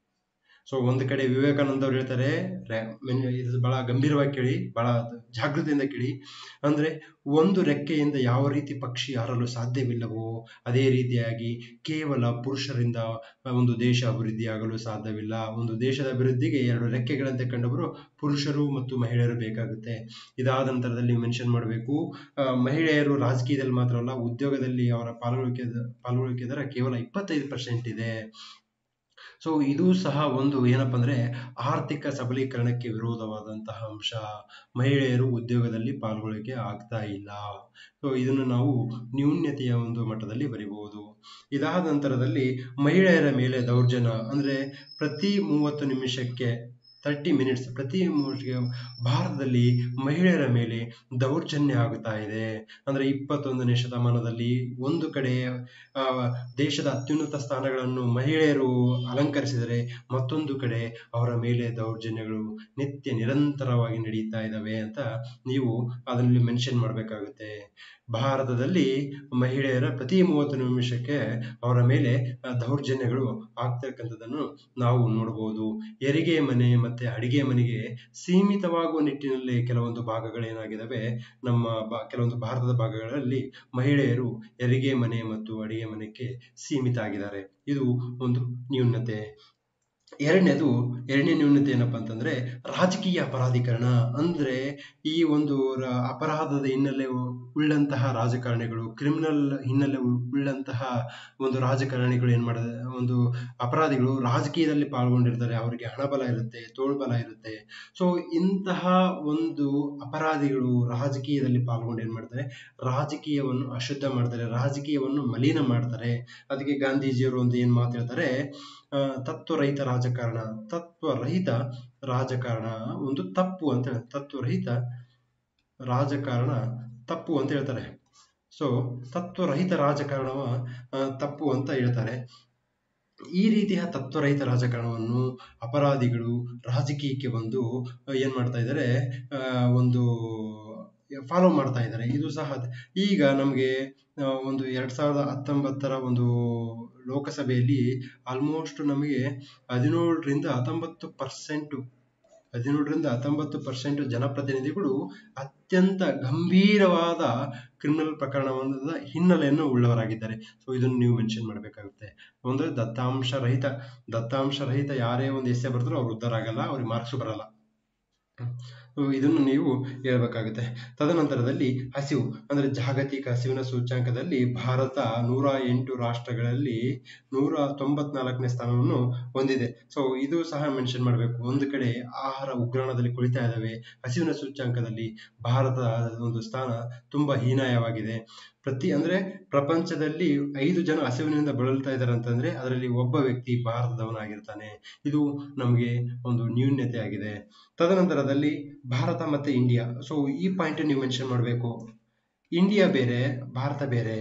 ಸೊ ಒಂದು ಕಡೆ ವಿವೇಕಾನಂದ ಅವ್ರು ಹೇಳ್ತಾರೆ ರೆ- ಮೆನ್- ಇದು ಬಹಳ ಗಂಭೀರವಾಗಿ ಕೇಳಿ ಬಹಳ ಜಾಗೃತಿಯಿಂದ ಕೇಳಿ ಅಂದ್ರೆ ಒಂದು ರೆಕ್ಕೆಯಿಂದ ಯಾವ ರೀತಿ ಪಕ್ಷಿ ಹಾರಲು ಸಾಧ್ಯವಿಲ್ಲವೋ ಅದೇ ರೀತಿಯಾಗಿ ಕೇವಲ ಪುರುಷರಿಂದ ಒಂದು ದೇಶ ಅಭಿವೃದ್ಧಿಯಾಗಲು ಸಾಧ್ಯವಿಲ್ಲ ಒಂದು ದೇಶದ ಅಭಿವೃದ್ಧಿಗೆ ಎರಡು ರೆಕ್ಕೆಗಳಂತೆ ಕಂಡವರು ಪುರುಷರು ಮತ್ತು ಮಹಿಳೆಯರು ಬೇಕಾಗುತ್ತೆ ಇದಾದ ನಂತರದಲ್ಲಿ ಮೆನ್ಷನ್ ಮಾಡಬೇಕು ಮಹಿಳೆಯರು ರಾಜಕೀಯದಲ್ಲಿ ಮಾತ್ರ ಅಲ್ಲ ಉದ್ಯೋಗದಲ್ಲಿ ಅವರ ಪಾಲ್ಗೊಳ್ಳುವಿಕೆ ಪಾಲ್ಗೊಳ್ಳುವಿಕೆ ದರ ಕೇವಲ ಇಪ್ಪತ್ತೈದು ಪರ್ಸೆಂಟ್ ಇದೆ ಸೊ ಇದು ಸಹ ಒಂದು ಏನಪ್ಪ ಅಂದ್ರೆ ಆರ್ಥಿಕ ಸಬಲೀಕರಣಕ್ಕೆ ವಿರೋಧವಾದಂತಹ ಅಂಶ ಮಹಿಳೆಯರು ಉದ್ಯೋಗದಲ್ಲಿ ಪಾಲ್ಗೊಳ್ಳಿಕೆ ಆಗ್ತಾ ಇಲ್ಲ ಸೊ ಇದನ್ನು ನಾವು ನ್ಯೂನ್ಯತೆಯ ಒಂದು ಮಟ್ಟದಲ್ಲಿ ಬರಿಬಹುದು ಇದಾದ ನಂತರದಲ್ಲಿ ಮಹಿಳೆಯರ ಮೇಲೆ ದೌರ್ಜನ್ಯ ಅಂದ್ರೆ ಪ್ರತಿ ಮೂವತ್ತು ನಿಮಿಷಕ್ಕೆ ತರ್ಟಿ ಮಿನಿಟ್ಸ್ ಪ್ರತಿ ಮೂವತ್ತಿಗೆ ಭಾರತದಲ್ಲಿ ಮಹಿಳೆಯರ ಮೇಲೆ ದೌರ್ಜನ್ಯ ಆಗುತ್ತಾ ಇದೆ ಅಂದ್ರೆ ಇಪ್ಪತ್ತೊಂದನೇ ಶತಮಾನದಲ್ಲಿ ಒಂದು ಕಡೆ ಆ, ದೇಶದ ಅತ್ಯುನ್ನತ ಸ್ಥಾನಗಳನ್ನು ಮಹಿಳೆಯರು ಅಲಂಕರಿಸಿದರೆ ಮತ್ತೊಂದು ಕಡೆ ಅವರ ಮೇಲೆ ದೌರ್ಜನ್ಯಗಳು ನಿತ್ಯ ನಿರಂತರವಾಗಿ ನಡೀತಾ ಇದ್ದಾವೆ ಅಂತ ನೀವು ಅದರಲ್ಲಿ ಮೆನ್ಷನ್ ಮಾಡಬೇಕಾಗುತ್ತೆ ಭಾರತದಲ್ಲಿ ಮಹಿಳೆಯರ ಪ್ರತಿ ಮೂವತ್ತು ನಿಮಿಷಕ್ಕೆ ಅವರ ಮೇಲೆ ಆ, ದೌರ್ಜನ್ಯಗಳು ಆಗ್ತಕ್ಕಂಥದ್ದನ್ನು ನಾವು ನೋಡಬಹುದು ಹೆರಿಗೆ ಮನೆ ಮತ್ತೆ ಅಡಿಗೆ ಮನೆಗೆ ಸೀಮಿತವಾಗುವ ನಿಟ್ಟಿನಲ್ಲಿ ಕೆಲವೊಂದು ಭಾಗಗಳೇನಾಗಿದ್ದಾವೆ ನಮ್ಮ ಬಾ ಕೆಲವೊಂದು ಭಾರತದ ಭಾಗಗಳಲ್ಲಿ ಮಹಿಳೆಯರು ಹೆರಿಗೆ ಮನೆ ಮತ್ತು ಅಡಿಗೆ ಮನೆಗೆ ಸೀಮಿತ ಆಗಿದ್ದಾರೆ ಇದು ಒಂದು ನ್ಯೂನತೆ ಎರಡನೇದು ಎರಡನೇ ನ್ಯೂನತೆ ಏನಪ್ಪಾ ಅಂತಂದ್ರೆ ರಾಜಕೀಯ ಅಪರಾಧೀಕರಣ ಅಂದ್ರೆ ಈ ಒಂದು ರ- ಅಪರಾಧದ ಹಿನ್ನೆಲೆ ಉಳ್ಳಂತಹ ರಾಜಕಾರಣಿಗಳು ಕ್ರಿಮಿನಲ್ ಹಿನ್ನೆಲೆ ಉಳ್ಳಂತಹ ಒಂದು ರಾಜಕಾರಣಿಗಳು ಏನ್ ಮಾಡಿದ ಒಂದು ಅಪರಾಧಿಗಳು ರಾಜಕೀಯದಲ್ಲಿ ಪಾಲ್ಗೊಂಡಿರ್ತಾರೆ ಅವರಿಗೆ ಹಣಬಲ ಇರುತ್ತೆ ತೋಳ್ಬಲ ಇರುತ್ತೆ ಸೊ ಇಂತಹ ಒಂದು ಅಪರಾಧಿಗಳು ರಾಜಕೀಯದಲ್ಲಿ ಪಾಲ್ಗೊಂಡು ಏನ್ ಮಾಡ್ತಾರೆ ರಾಜಕೀಯವನ್ನು ಅಶುದ್ಧ ಮಾಡ್ತಾರೆ ರಾಜಕೀಯವನ್ನು ಮಲಿನ ಮಾಡ್ತಾರೆ ಅದಕ್ಕೆ ಗಾಂಧೀಜಿಯವರು ಒಂದು ಏನ್ ಮಾತು ಹೇಳ್ತಾರೆ ಆ, ತತ್ವರಹಿತ ರಾಜಕಾರಣ ತತ್ವರಹಿತ ರಾಜಕಾರಣ ಒಂದು ತಪ್ಪು ಅಂತ ಹೇಳ್ತಾರೆ. ತತ್ವರಹಿತ ರಾಜಕಾರಣ ತಪ್ಪು ಅಂತ ಹೇಳ್ತಾರೆ ಸೊ ತತ್ವರಹಿತ ರಾಜಕಾರಣವ ಆ, ತಪ್ಪು ಅಂತ ಹೇಳ್ತಾರೆ ಈ ರೀತಿಯ ತತ್ವರಹಿತ ರಾಜಕಾರಣವನ್ನು ಅಪರಾಧಿಗಳು ರಾಜಕೀಯಕ್ಕೆ ಬಂದು ಆ, ಏನ್ ಮಾಡ್ತಾ ಇದ್ದಾರೆ ಆ, ಒಂದು ಫಾಲೋ ಮಾಡ್ತಾ ಇದ್ದಾರೆ ಇದು ಸಹ ಈಗ ನಮಗೆ ಒಂದು ಎರಡ್ ಸಾವಿರದ ಹತ್ತೊಂಬತ್ತರ ಒಂದು ಲೋಕಸಭೆಯಲ್ಲಿ ಆಲ್ಮೋಸ್ಟ್ ನಮಗೆ ಹದಿನೇಳರಿಂದ ಹತ್ತೊಂಬತ್ತು ಪರ್ಸೆಂಟ್ ಹದಿನೇಳರಿಂದ ಹತ್ತೊಂಬತ್ತು ಪರ್ಸೆಂಟ್ ಜನಪ್ರತಿನಿಧಿಗಳು ಅತ್ಯಂತ ಗಂಭೀರವಾದ ಕ್ರಿಮಿನಲ್ ಪ್ರಕರಣದ ಹಿನ್ನೆಲೆಯನ್ನು ಉಳ್ಳವರಾಗಿದ್ದಾರೆ ಸೊ ಇದನ್ನು ನೀವು ಮೆನ್ಷನ್ ಮಾಡಬೇಕಾಗುತ್ತೆ ಒಂದು ದತ್ತಾಂಶ ರಹಿತ ದತ್ತಾಂಶ ರಹಿತ ಯಾರೇ ಒಂದು ಎಸ್ಸೆ ಬರ್ತಾರೋ ಅವ್ರು ಉದ್ಧಾರ ಆಗಲ್ಲ ಅವ್ರಿಗೆ ಮಾರ್ಕ್ಸ್ ಬರಲ್ಲ ಸೊ ಇದನ್ನು ನೀವು ಹೇಳ್ಬೇಕಾಗುತ್ತೆ ತದನಂತರದಲ್ಲಿ ಹಸಿವು ಅಂದ್ರೆ ಜಾಗತಿಕ ಹಸಿವಿನ ಸೂಚ್ಯಾಂಕದಲ್ಲಿ ಭಾರತ ನೂರ ಎಂಟು ರಾಷ್ಟ್ರಗಳಲ್ಲಿ ನೂರ ತೊಂಬತ್ನಾಲ್ಕನೇ ಸ್ಥಾನವನ್ನು ಹೊಂದಿದೆ ಸೊ ಇದು ಸಹ ಮೆನ್ಷನ್ ಮಾಡಬೇಕು ಒಂದು ಕಡೆ ಆಹಾರ ಉಗ್ರಾಣದಲ್ಲಿ ಕುಳಿತಾ ಇದ್ದಾವೆ ಹಸಿವಿನ ಸೂಚ್ಯಾಂಕದಲ್ಲಿ ಭಾರತದ ಒಂದು ಸ್ಥಾನ ತುಂಬಾ ಹೀನಾಯವಾಗಿದೆ ಪ್ರತಿ ಅಂದ್ರೆ ಪ್ರಪಂಚದಲ್ಲಿ ಐದು ಜನ ಹಸಿವಿನಿಂದ ಬಳಲ್ತಾ ಇದ್ದಾರೆ ಅಂತಂದ್ರೆ ಅದರಲ್ಲಿ ಒಬ್ಬ ವ್ಯಕ್ತಿ ಭಾರತದವನಾಗಿರ್ತಾನೆ ಇದು ನಮಗೆ ಒಂದು ನ್ಯೂನ್ಯತೆ ಆಗಿದೆ ತದನಂತರದಲ್ಲಿ ಭಾರತ ಮತ್ತೆ ಇಂಡಿಯಾ ಸೊ ಈ ಪಾಯಿಂಟ್ ನೀವು ಮೆನ್ಷನ್ ಮಾಡಬೇಕು ಇಂಡಿಯಾ ಬೇರೆ ಭಾರತ ಬೇರೆ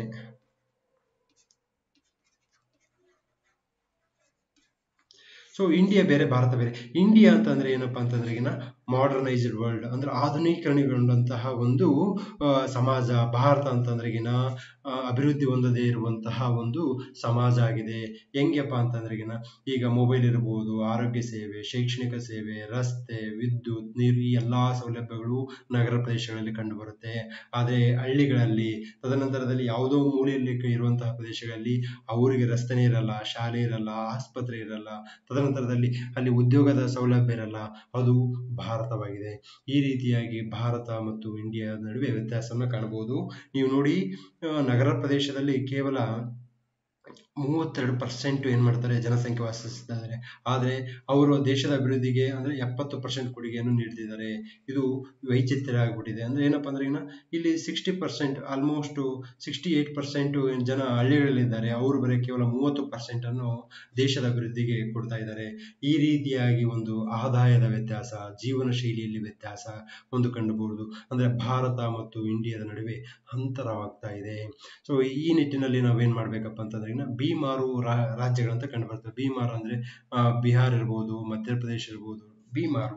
ಸೊ ಇಂಡಿಯಾ ಬೇರೆ ಭಾರತ ಬೇರೆ ಇಂಡಿಯಾ ಅಂತಂದ್ರೆ ಏನಪ್ಪಾ ಅಂತಂದ್ರೆ ಈಗಿನ ಮಾಡರ್ನೈಸ್ಡ್ ವರ್ಲ್ಡ್ ಅಂದ್ರೆ ಆಧುನೀಕರಣಗೊಂಡಂತಹ ಒಂದು ಆ, ಸಮಾಜ ಭಾರತ ಅಂತಂದ್ರೆ ಈಗಿನ ಆ, ಅಭಿವೃದ್ಧಿ ಹೊಂದದೇ ಇರುವಂತಹ ಒಂದು ಸಮಾಜ ಆಗಿದೆ ಹೆಂಗಪ್ಪ ಅಂತಂದ್ರೆ ಈಗಿನ ಈಗ ಮೊಬೈಲ್ ಇರಬಹುದು ಆರೋಗ್ಯ ಸೇವೆ ಶೈಕ್ಷಣಿಕ ಸೇವೆ ರಸ್ತೆ ವಿದ್ಯುತ್ ನೀರು ಈ ಎಲ್ಲಾ ಸೌಲಭ್ಯಗಳು ನಗರ ಪ್ರದೇಶಗಳಲ್ಲಿ ಕಂಡು ಬರುತ್ತೆ ಆದ್ರೆ ಹಳ್ಳಿಗಳಲ್ಲಿ ತದನಂತರದಲ್ಲಿ ಯಾವುದೋ ಮೂಲೆಯಲ್ಲಿ ಇರುವಂತಹ ಪ್ರದೇಶಗಳಲ್ಲಿ ಅವರಿಗೆ ರಸ್ತೆನೇ ಇರಲ್ಲ ಶಾಲೆ ಇರಲ್ಲ ಆಸ್ಪತ್ರೆ ಇರಲ್ಲ ತದನಂತರದಲ್ಲಿ ಅಲ್ಲಿ ಉದ್ಯೋಗದ ಸೌಲಭ್ಯ ಇರಲ್ಲ ಅದು ಭಾರತವಾಗಿದೆ ಈ ರೀತಿಯಾಗಿ ಭಾರತ ಮತ್ತು ಇಂಡಿಯಾದ ನಡುವೆ ವ್ಯತ್ಯಾಸವನ್ನು ಕಾಣಬಹುದು ನೀವು ನೋಡಿ ಆ, ನಗರ ಪ್ರದೇಶದಲ್ಲಿ ಕೇವಲ ಮೂವತ್ತೆರಡು ಪರ್ಸೆಂಟ್ ಏನು ಮಾಡ್ತಾರೆ ಜನಸಂಖ್ಯೆ ವಾಸಿಸ್ತಿದ್ದಾರೆ ಆದರೆ ಅವರು ದೇಶದ ಅಭಿವೃದ್ಧಿಗೆ ಅಂದರೆ ಎಪ್ಪತ್ತು ಪರ್ಸೆಂಟ್ ಕೊಡುಗೆಯನ್ನು ನೀಡ್ತಿದ್ದಾರೆ ಇದು ವೈಚಿತ್ರ್ಯ ಆಗ್ಬಿಟ್ಟಿದೆ ಅಂದರೆ ಏನಪ್ಪ ಅಂದ್ರೆ ಇನ್ನು ಇಲ್ಲಿ sixty percent almost sixty eight percent ಜನ ಹಳ್ಳಿಗಳಲ್ಲಿದ್ದಾರೆ ಅವರು ಬರೀ ಕೇವಲ ಮೂವತ್ತು ಪರ್ಸೆಂಟನ್ನು ದೇಶದ ಅಭಿವೃದ್ಧಿಗೆ ಕೊಡ್ತಾ ಇದ್ದಾರೆ ಈ ರೀತಿಯಾಗಿ ಒಂದು ಆದಾಯದ ವ್ಯತ್ಯಾಸ ಜೀವನ ಶೈಲಿಯಲ್ಲಿ ವ್ಯತ್ಯಾಸ ಒಂದು ಕಂಡುಬಹುದು ಅಂದರೆ ಭಾರತ ಮತ್ತು ಇಂಡಿಯಾದ ನಡುವೆ ಅಂತರವಾಗ್ತಾ ಇದೆ ಸೊ ಈ ನಿಟ್ಟಿನಲ್ಲಿ ನಾವೇನ್ ಮಾಡ್ಬೇಕಪ್ಪ ಅಂತಂದ್ರೆ ಇನ್ನು ಬಿಮಾರು ರಾ ರಾಜ್ಯಗಳಂತ ಕಂಡು ಬರ್ತವೆ ಬಿಮಾರ್ ಅಂದ್ರೆ ಆ, ಬಿಹಾರ್ ಇರ್ಬೋದು ಮಧ್ಯಪ್ರದೇಶ ಇರ್ಬೋದು ಬಿಮಾರು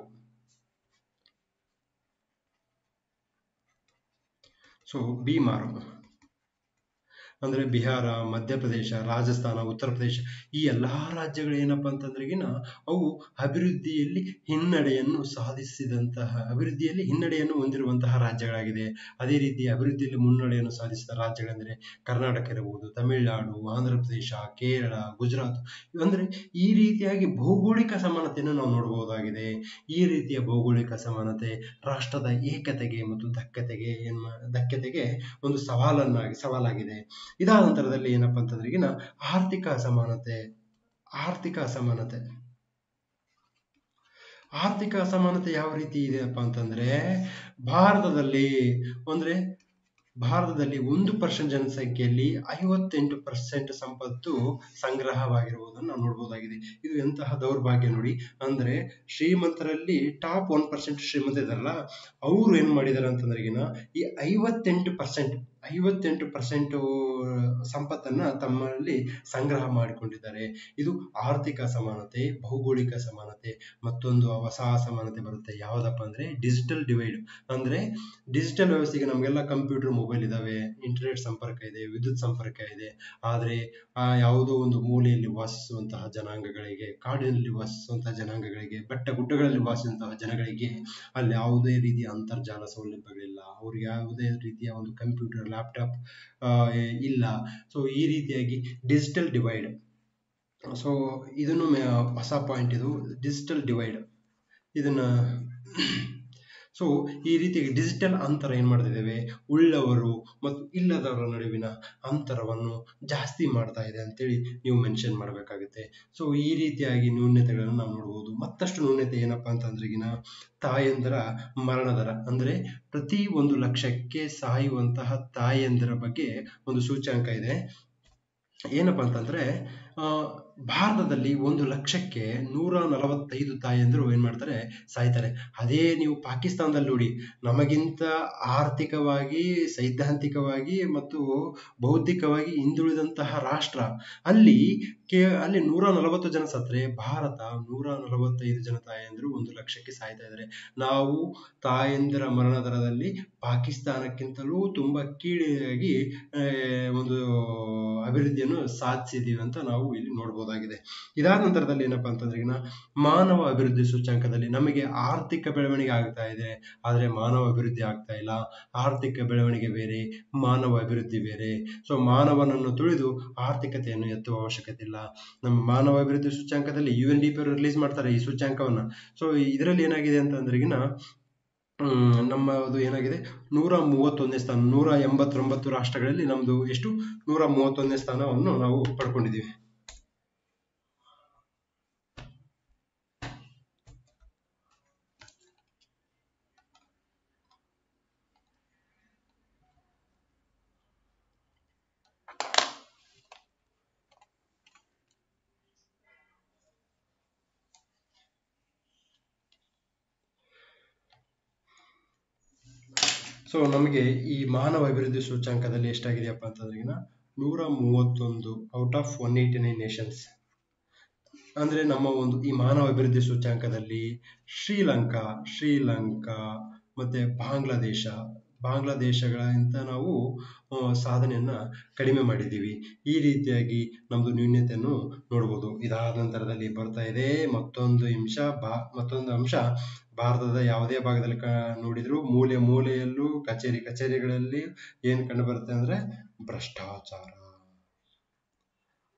ಸೊ ಬಿಮಾರು ಅಂದ್ರೆ ಬಿಹಾರ ಮಧ್ಯಪ್ರದೇಶ ರಾಜಸ್ಥಾನ ಉತ್ತರ ಪ್ರದೇಶ ಈ ಎಲ್ಲಾ ರಾಜ್ಯಗಳು ಏನಪ್ಪ ಅಂತಂದ್ರೆಗಿನ ಅವು ಅಭಿವೃದ್ಧಿಯಲ್ಲಿ ಹಿನ್ನಡೆಯನ್ನು ಸಾಧಿಸಿದಂತಹ ಅಭಿವೃದ್ಧಿಯಲ್ಲಿ ಹಿನ್ನಡೆಯನ್ನು ಹೊಂದಿರುವಂತಹ ರಾಜ್ಯಗಳಾಗಿದೆ ಅದೇ ರೀತಿ ಅಭಿವೃದ್ಧಿಯಲ್ಲಿ ಮುನ್ನಡೆಯನ್ನು ಸಾಧಿಸಿದ ರಾಜ್ಯಗಳೆಂದರೆ ಕರ್ನಾಟಕ ಇರಬಹುದು ತಮಿಳುನಾಡು ಆಂಧ್ರ ಪ್ರದೇಶ ಕೇರಳ ಗುಜರಾತ್ ಅಂದ್ರೆ ಈ ರೀತಿಯಾಗಿ ಭೌಗೋಳಿಕ ಸಮಾನತೆಯನ್ನು ನಾವು ನೋಡಬಹುದಾಗಿದೆ ಈ ರೀತಿಯ ಭೌಗೋಳಿಕ ಸಮಾನತೆ ರಾಷ್ಟ್ರದ ಏಕತೆಗೆ ಮತ್ತು ದಕ್ಕತೆಗೆ ಏನ್ ಮಾ- ದಕ್ಕತೆಗೆ ಒಂದು ಸವಾಲನ್ನಾಗಿ ಸವಾಲಾಗಿದೆ ಇದಾದ ನಂತರದಲ್ಲಿ ಏನಪ್ಪಾ ಅಂತಂದ್ರೆ ಈಗಿನ ಆರ್ಥಿಕ ಅಸಮಾನತೆ ಆರ್ಥಿಕ ಅಸಮಾನತೆ ಆರ್ಥಿಕ ಅಸಮಾನತೆ ಯಾವ ರೀತಿ ಇದೆಯಪ್ಪ ಅಂತಂದ್ರೆ ಭಾರತದಲ್ಲಿ ಅಂದ್ರೆ ಭಾರತದಲ್ಲಿ ಒಂದು ಪರ್ಸೆಂಟ್ ಜನಸಂಖ್ಯೆಯಲ್ಲಿ ಐವತ್ತೆಂಟು ಪರ್ಸೆಂಟ್ ಸಂಪತ್ತು ಸಂಗ್ರಹವಾಗಿರುವುದನ್ನು ನಾವು ನೋಡಬಹುದಾಗಿದೆ ಇದು ಎಂತಹ ದೌರ್ಭಾಗ್ಯ ನೋಡಿ ಅಂದ್ರೆ ಶ್ರೀಮಂತರಲ್ಲಿ ಟಾಪ್ ಒನ್ ಪರ್ಸೆಂಟ್ ಶ್ರೀಮಂತ ಇದಾರಲ್ಲ ಅವರು ಏನ್ ಮಾಡಿದಾರೆ ಅಂತಂದ್ರೆ ಈಗಿನ ಈ ಐವತ್ತೆಂಟು ಪರ್ಸೆಂಟ್ ಐವತ್ತೆಂಟು ಪರ್ಸೆಂಟ್ ಸಂಪತ್ತನ್ನ ತಮ್ಮಲ್ಲಿ ಸಂಗ್ರಹ ಮಾಡಿಕೊಂಡಿದ್ದಾರೆ ಇದು ಆರ್ಥಿಕ ಸಮಾನತೆ ಭೌಗೋಳಿಕ ಸಮಾನತೆ ಮತ್ತೊಂದು ಹೊಸ ಅಸಮಾನತೆ ಬರುತ್ತೆ ಯಾವ್ದಪ್ಪ ಅಂದ್ರೆ ಡಿಜಿಟಲ್ ಡಿವೈಡ್ ಅಂದ್ರೆ ಡಿಜಿಟಲ್ ವ್ಯವಸ್ಥೆಗೆ ನಮಗೆಲ್ಲ ಕಂಪ್ಯೂಟರ್ ಮೊಬೈಲ್ ಇದಾವೆ ಇಂಟರ್ನೆಟ್ ಸಂಪರ್ಕ ಇದೆ ವಿದ್ಯುತ್ ಸಂಪರ್ಕ ಇದೆ ಆದ್ರೆ ಆ ಯಾವುದೋ ಒಂದು ಮೂಲೆಯಲ್ಲಿ ವಾಸಿಸುವಂತಹ ಜನಾಂಗಗಳಿಗೆ ಕಾಡಿನಲ್ಲಿ ವಾಸಿಸುವಂತಹ ಜನಾಂಗಗಳಿಗೆ ಬೆಟ್ಟ ಗುಡ್ಡಗಳಲ್ಲಿ ವಾಸಿಸುವಂತಹ ಜನಗಳಿಗೆ ಅಲ್ಲಿ ಯಾವುದೇ ರೀತಿಯ ಅಂತರ್ಜಾಲ ಸೌಲಭ್ಯಗಳಿಲ್ಲ ಅವ್ರಿಗೆ ಯಾವುದೇ ರೀತಿಯ ಒಂದು ಕಂಪ್ಯೂಟರ್ ಲ್ಯಾಪ್ಟಾಪ್ ಇಲ್ಲ ಸೊ ಈ ರೀತಿಯಾಗಿ ಡಿಜಿಟಲ್ ಡಿವೈಡ್ ಸೊ ಇದನ್ನು ಮೆ- ಹೊಸ ಪಾಯಿಂಟ್ ಇದು ಡಿಜಿಟಲ್ ಡಿವೈಡ್ ಇದನ್ನ ಸೊ ಈ ರೀತಿ ಡಿಜಿಟಲ್ ಅಂತರ ಏನ್ ಮಾಡ್ತಿದ್ದೇವೆ ಉಳ್ಳವರು ಮತ್ತು ಇಲ್ಲದವರ ನಡುವಿನ ಅಂತರವನ್ನು ಜಾಸ್ತಿ ಮಾಡ್ತಾ ಇದೆ ಅಂತೇಳಿ ನೀವು ಮೆನ್ಷನ್ ಮಾಡಬೇಕಾಗುತ್ತೆ ಸೊ ಈ ರೀತಿಯಾಗಿ ನ್ಯೂನ್ಯತೆಗಳನ್ನು ನಾವು ನೋಡ್ಬೋದು ಮತ್ತಷ್ಟು ನ್ಯೂನ್ಯತೆ ಏನಪ್ಪಾ ಅಂತಂದ್ರೆ ಈಗಿನ ತಾಯಂದರ ಮರಣ ದರ ಅಂದ್ರೆ ಪ್ರತಿ ಒಂದು ಲಕ್ಷಕ್ಕೆ ಸಾಯುವಂತಹ ತಾಯಂದಿರ ಬಗ್ಗೆ ಒಂದು ಸೂಚ್ಯಾಂಕ ಇದೆ ಏನಪ್ಪಾ ಅಂತಂದ್ರೆ ಆ, ಭಾರತದಲ್ಲಿ ಒಂದು ಲಕ್ಷಕ್ಕೆ ನೂರ ನಲವತ್ತೈದು ತಾಯಂದಿರು ಏನ್ ಮಾಡ್ತಾರೆ ಸಾಯ್ತಾರೆ ಅದೇ ನೀವು ಪಾಕಿಸ್ತಾನದಲ್ಲಿ ನೋಡಿ ನಮಗಿಂತ ಆರ್ಥಿಕವಾಗಿ ಸೈದ್ಧಾಂತಿಕವಾಗಿ ಮತ್ತು ಬೌದ್ಧಿಕವಾಗಿ ಹಿಂದುಳಿದಂತಹ ರಾಷ್ಟ್ರ ಅಲ್ಲಿ ಕೇ ಅಲ್ಲಿ ನೂರ ನಲವತ್ತು ಜನ ಸತ್ರೆ ಭಾರತ ನೂರ ನಲವತ್ತೈದು ಜನ ತಾಯಂದಿರು ಒಂದು ಲಕ್ಷಕ್ಕೆ ಸಾಯ್ತಾ ಇದ್ದಾರೆ ನಾವು ತಾಯಂದಿರ ಮರಣ ದರದಲ್ಲಿ ಪಾಕಿಸ್ತಾನಕ್ಕಿಂತಲೂ ತುಂಬಾ ಕೀಳಾಗಿ ಆ, ಒಂದು ಅಭಿವೃದ್ಧಿಯನ್ನು ಸಾಧಿಸಿದೀವಿ ಅಂತ ನಾವು ಇಲ್ಲಿ ನೋಡ್ಬೋದಾಗಿದೆ ಇದಾದ ನಂತರದಲ್ಲಿ ಏನಪ್ಪಾ ಅಂತಂದ್ರೆ ಈಗ ಮಾನವ ಅಭಿವೃದ್ಧಿ ಸೂಚ್ಯಾಂಕದಲ್ಲಿ ನಮಗೆ ಆರ್ಥಿಕ ಬೆಳವಣಿಗೆ ಆಗ್ತಾ ಇದೆ ಆದ್ರೆ ಮಾನವ ಅಭಿವೃದ್ಧಿ ಆಗ್ತಾ ಇಲ್ಲ ಆರ್ಥಿಕ ಬೆಳವಣಿಗೆ ಬೇರೆ ಮಾನವ ಅಭಿವೃದ್ಧಿ ಬೇರೆ ಸೊ ಮಾನವನನ್ನು ತುಳಿದು ಆರ್ಥಿಕತೆಯನ್ನು ಎತ್ತುವ ಅವಶ್ಯಕತೆ ಇಲ್ಲ ನಮ್ಮ ಮಾನವ ಅಭಿವೃದ್ಧಿ ಸೂಚ್ಯಾಂಕದಲ್ಲಿ ಯು ಎನ್ ಡಿ ಪಿ ಅವರು ರಿಲೀಸ್ ಮಾಡ್ತಾರೆ ಈ ಸೂಚ್ಯಾಂಕವನ್ನ ಸೊ ಇದರಲ್ಲಿ ಏನಾಗಿದೆ ಅಂತಂದ್ರೆ ಈಗಿನ ಹ್ಮ್, ನಮ್ಮದು ಏನಾಗಿದೆ ನೂರ ಮೂವತ್ತೊಂದನೇ ಸ್ಥಾನ ನೂರ ಎಂಬತ್ತೊಂಬತ್ತು ರಾಷ್ಟ್ರಗಳಲ್ಲಿ ನಮ್ದು ಎಷ್ಟು ನೂರ ಮೂವತ್ತೊಂದನೇ ಸ್ಥಾನವನ್ನು ನಾವು ಪಡ್ಕೊಂಡಿದ್ದೀವಿ ಸೊ ನಮಗೆ ಈ ಮಾನವ ಅಭಿವೃದ್ಧಿ ಸೂಚ್ಯಾಂಕದಲ್ಲಿ ಎಷ್ಟಾಗಿದೆಯಪ್ಪ ಅಂತಂದ್ರೆ ಈಗ ನೂರ ಮೂವತ್ತೊಂದು out of one eighty nine nations ಅಂದ್ರೆ ನಮ್ಮ ಒಂದು ಈ ಮಾನವ ಅಭಿವೃದ್ಧಿ ಸೂಚ್ಯಾಂಕದಲ್ಲಿ ಶ್ರೀಲಂಕಾ ಶ್ರೀಲಂಕಾ ಮತ್ತೆ ಬಾಂಗ್ಲಾದೇಶ ಬಾಂಗ್ಲಾದೇಶಗಳಿಂದ ನಾವು ಆ, ಸಾಧನೆಯನ್ನ ಕಡಿಮೆ ಮಾಡಿದ್ದೀವಿ ಈ ರೀತಿಯಾಗಿ ನಮ್ದು ನ್ಯೂನ್ಯತೆಯನ್ನು ನೋಡ್ಬೋದು ಇದಾದ ನಂತರದಲ್ಲಿ ಬರ್ತಾ ಇದೆ ಮತ್ತೊಂದು ಅಂಶ ಬಾ ಮತ್ತೊಂದು ಅಂಶ ಭಾರತದ ಯಾವುದೇ ಭಾಗದಲ್ಲಿ ಕ ನೋಡಿದ್ರು ಮೂಲೆ ಮೂಲೆಯಲ್ಲೂ ಕಚೇರಿ ಕಚೇರಿಗಳಲ್ಲಿ ಏನ್ ಕಂಡು ಬರುತ್ತೆ ಅಂದ್ರೆ ಭ್ರಷ್ಟಾಚಾರ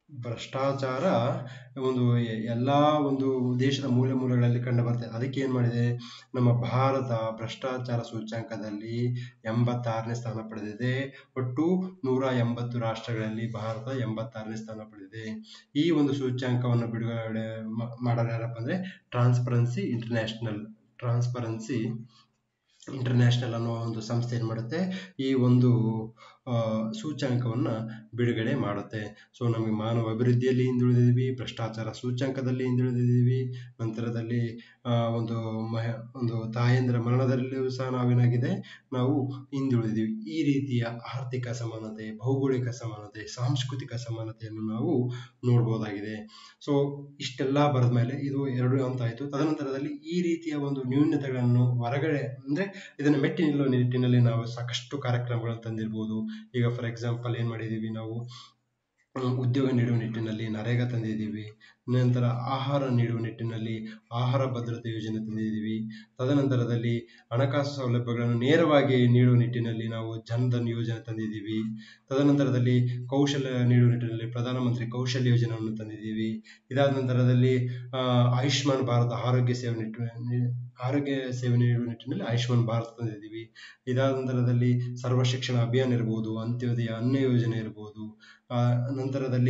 ಭ್ರಷ್ಟಾಚಾರ ಒಂದು ಎ- ಎಲ್ಲಾ ಒಂದು ದೇಶದ ಮೂಲೆ ಮೂಲೆಗಳಲ್ಲಿ ಕಂಡು ಬರ್ತದೆ ಅದಕ್ಕೆ ಏನ್ ಮಾಡಿದೆ ನಮ್ಮ ಭಾರತ ಭ್ರಷ್ಟಾಚಾರ ಸೂಚ್ಯಂಕದಲ್ಲಿ ಎಂಬತ್ತಾರನೇ ಸ್ಥಾನ ಪಡೆದಿದೆ ಒಟ್ಟು ನೂರ ಎಂಬತ್ತು ರಾಷ್ಟ್ರಗಳಲ್ಲಿ ಭಾರತ ಎಂಬತ್ತಾರನೇ ಸ್ಥಾನ ಪಡೆದಿದೆ ಈ ಒಂದು ಸೂಚ್ಯಂಕವನ್ನು ಬಿಡುಗಡೆ ಮಾ- ಮಾಡೋರು ಯಾರಪ್ಪ ಅಂದ್ರೆ ಟ್ರಾನ್ಸ್ಪರೆನ್ಸಿ ಇಂಟರ್ನ್ಯಾಷನಲ್ ಟ್ರಾನ್ಸ್ಪರೆನ್ಸಿ ಇಂಟರ್ನ್ಯಾಷನಲ್ ಅನ್ನೋ ಒಂದು ಸಂಸ್ಥೆ ಏನ್ ಮಾಡುತ್ತೆ ಈ ಒಂದು ಆ, ಸೂಚ್ಯಂಕವನ್ನ ಬಿಡುಗಡೆ ಮಾಡುತ್ತೆ ಸೊ ನಮಗೆ ಮಾನವ ಅಭಿವೃದ್ಧಿಯಲ್ಲಿ ಹಿಂದುಳಿದಿದ್ದೀವಿ ಭ್ರಷ್ಟಾಚಾರ ಸೂಚ್ಯಂಕದಲ್ಲಿ ಹಿಂದುಳಿದಿದ್ದೀವಿ ನಂತರದಲ್ಲಿ ಆ, ಒಂದು ಮಹ ಒಂದು ತಾಯಂದ್ರ ಮರಣದಲ್ಲಿಯೂ ಸಹ ನಾವೇನಾಗಿದೆ ನಾವು ಹಿಂದುಳಿದಿದ್ದೀವಿ ಈ ರೀತಿಯ ಆರ್ಥಿಕ ಸಮಾನತೆ ಭೌಗೋಳಿಕ ಸಮಾನತೆ ಸಾಂಸ್ಕೃತಿಕ ಸಮಾನತೆಯನ್ನು ನಾವು ನೋಡ್ಬೋದಾಗಿದೆ ಸೊ ಇಷ್ಟೆಲ್ಲ ಬರೆದ ಮೇಲೆ ಇದು ಎರಡು ಅಂತ ಆಯ್ತು ತದನಂತರದಲ್ಲಿ ಈ ರೀತಿಯ ಒಂದು ನ್ಯೂನತೆಗಳನ್ನು ಹೊರಗಡೆ ಅಂದ್ರೆ ಇದನ್ನು ಮೆಟ್ಟಿ ನಿಲ್ಲುವ ನಿಟ್ಟಿನಲ್ಲಿ ನಾವು ಸಾಕಷ್ಟು ಕಾರ್ಯಕ್ರಮಗಳನ್ನು ತಂದಿರ್ಬೋದು ಈಗ ಫಾರ್ ಎಕ್ಸಾಂಪಲ್ ಏನ್ ಮಾಡಿದೀವಿ ನಾವು ಹ್ಮ್, ಉದ್ಯೋಗ ನೀಡುವ ನಿಟ್ಟಿನಲ್ಲಿ ನರೇಗಾ ತಂದಿದ್ದೀವಿ ನಂತರ ಆಹಾರ ನೀಡುವ ನಿಟ್ಟಿನಲ್ಲಿ ಆಹಾರ ಭದ್ರತೆ ಯೋಜನೆ ತಂದಿದ್ದೀವಿ ತದನಂತರದಲ್ಲಿ ಹಣಕಾಸು ಸೌಲಭ್ಯಗಳನ್ನು ನೇರವಾಗಿ ನೀಡುವ ನಿಟ್ಟಿನಲ್ಲಿ ನಾವು ಜನ್ಧನ್ ಯೋಜನೆ ತಂದಿದ್ದೀವಿ ತದನಂತರದಲ್ಲಿ ಕೌಶಲ್ಯ ನೀಡುವ ನಿಟ್ಟಿನಲ್ಲಿ ಪ್ರಧಾನಮಂತ್ರಿ ಕೌಶಲ್ಯ ಯೋಜನೆಯನ್ನು ತಂದಿದ್ದೀವಿ ಇದಾದ ನಂತರದಲ್ಲಿ ಆ, ಆಯುಷ್ಮಾನ್ ಭಾರತ ಆರೋಗ್ಯ ಸೇವೆ ನಿಟ್ಟಿನಲ್ಲಿ ಆರೋಗ್ಯ ಸೇವೆ ನೀಡುವ ನಿಟ್ಟಿನಲ್ಲಿ ಆಯುಷ್ಮಾನ್ ಭಾರತ್ ತಂದಿದ್ದೀವಿ ಇದಾದ ನಂತರದಲ್ಲಿ ಸರ್ವ ಶಿಕ್ಷಣ ಅಭಿಯಾನ ಇರ್ಬೋದು ಅಂತ್ಯೋದಯ ಅನ್ನ ಯೋಜನೆ ಇರ್ಬೋದು ಆ ನಂತರದಲ್ಲಿ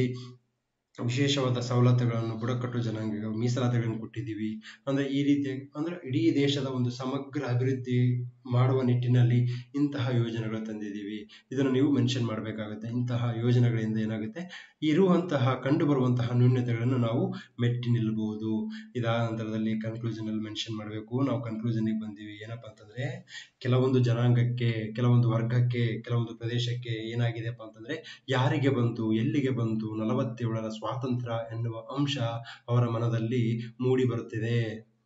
ವಿಶೇಷವಾದ ಸವಲತ್ತುಗಳನ್ನು ಬುಡಕಟ್ಟು ಜನಾಂಗಕ್ಕೆ ಮೀಸಲಾತಿಗಳನ್ನು ಕೊಟ್ಟಿದ್ದೀವಿ ಅಂದ್ರೆ ಈ ರೀತಿ ಅಂದ್ರೆ ಇಡೀ ದೇಶದ ಒಂದು ಸಮಗ್ರ ಅಭಿವೃದ್ಧಿ ಮಾಡುವ ನಿಟ್ಟಿನಲ್ಲಿ ಇಂತಹ ಯೋಜನೆಗಳು ತಂದಿದ್ದೀವಿ ಇದನ್ನು ನೀವು ಮೆನ್ಷನ್ ಮಾಡಬೇಕಾಗುತ್ತೆ ಇಂತಹ ಯೋಜನೆಗಳಿಂದ ಏನಾಗುತ್ತೆ ಇರುವಂತಹ ಕಂಡು ಬರುವಂತಹ ನ್ಯೂನ್ಯತೆಗಳನ್ನು ನಾವು ಮೆಟ್ಟಿ ನಿಲ್ಲಬಹುದು ಇದಾದ ನಂತರದಲ್ಲಿ ಕನ್ಕ್ಲೂಷನ್ ಅಲ್ಲಿ ಮೆನ್ಷನ್ ಮಾಡಬೇಕು ನಾವು ಕನ್ಕ್ಲೂಷನ್ ಬಂದೀವಿ ಏನಪ್ಪಾ ಅಂತಂದ್ರೆ ಕೆಲವೊಂದು ಜನಾಂಗಕ್ಕೆ ಕೆಲವೊಂದು ವರ್ಗಕ್ಕೆ ಕೆಲವೊಂದು ಪ್ರದೇಶಕ್ಕೆ ಏನಾಗಿದೆಪ್ಪ ಅಂತಂದ್ರೆ ಯಾರಿಗೆ ಬಂತು ಎಲ್ಲಿಗೆ ಬಂತು ನಲವತ್ತೇಳರ ಸ್ವಾತಂತ್ರ್ಯ ಎನ್ನುವ ಅಂಶ ಅವರ ಮನದಲ್ಲಿ ಮೂಡಿ ಬರುತ್ತಿದೆ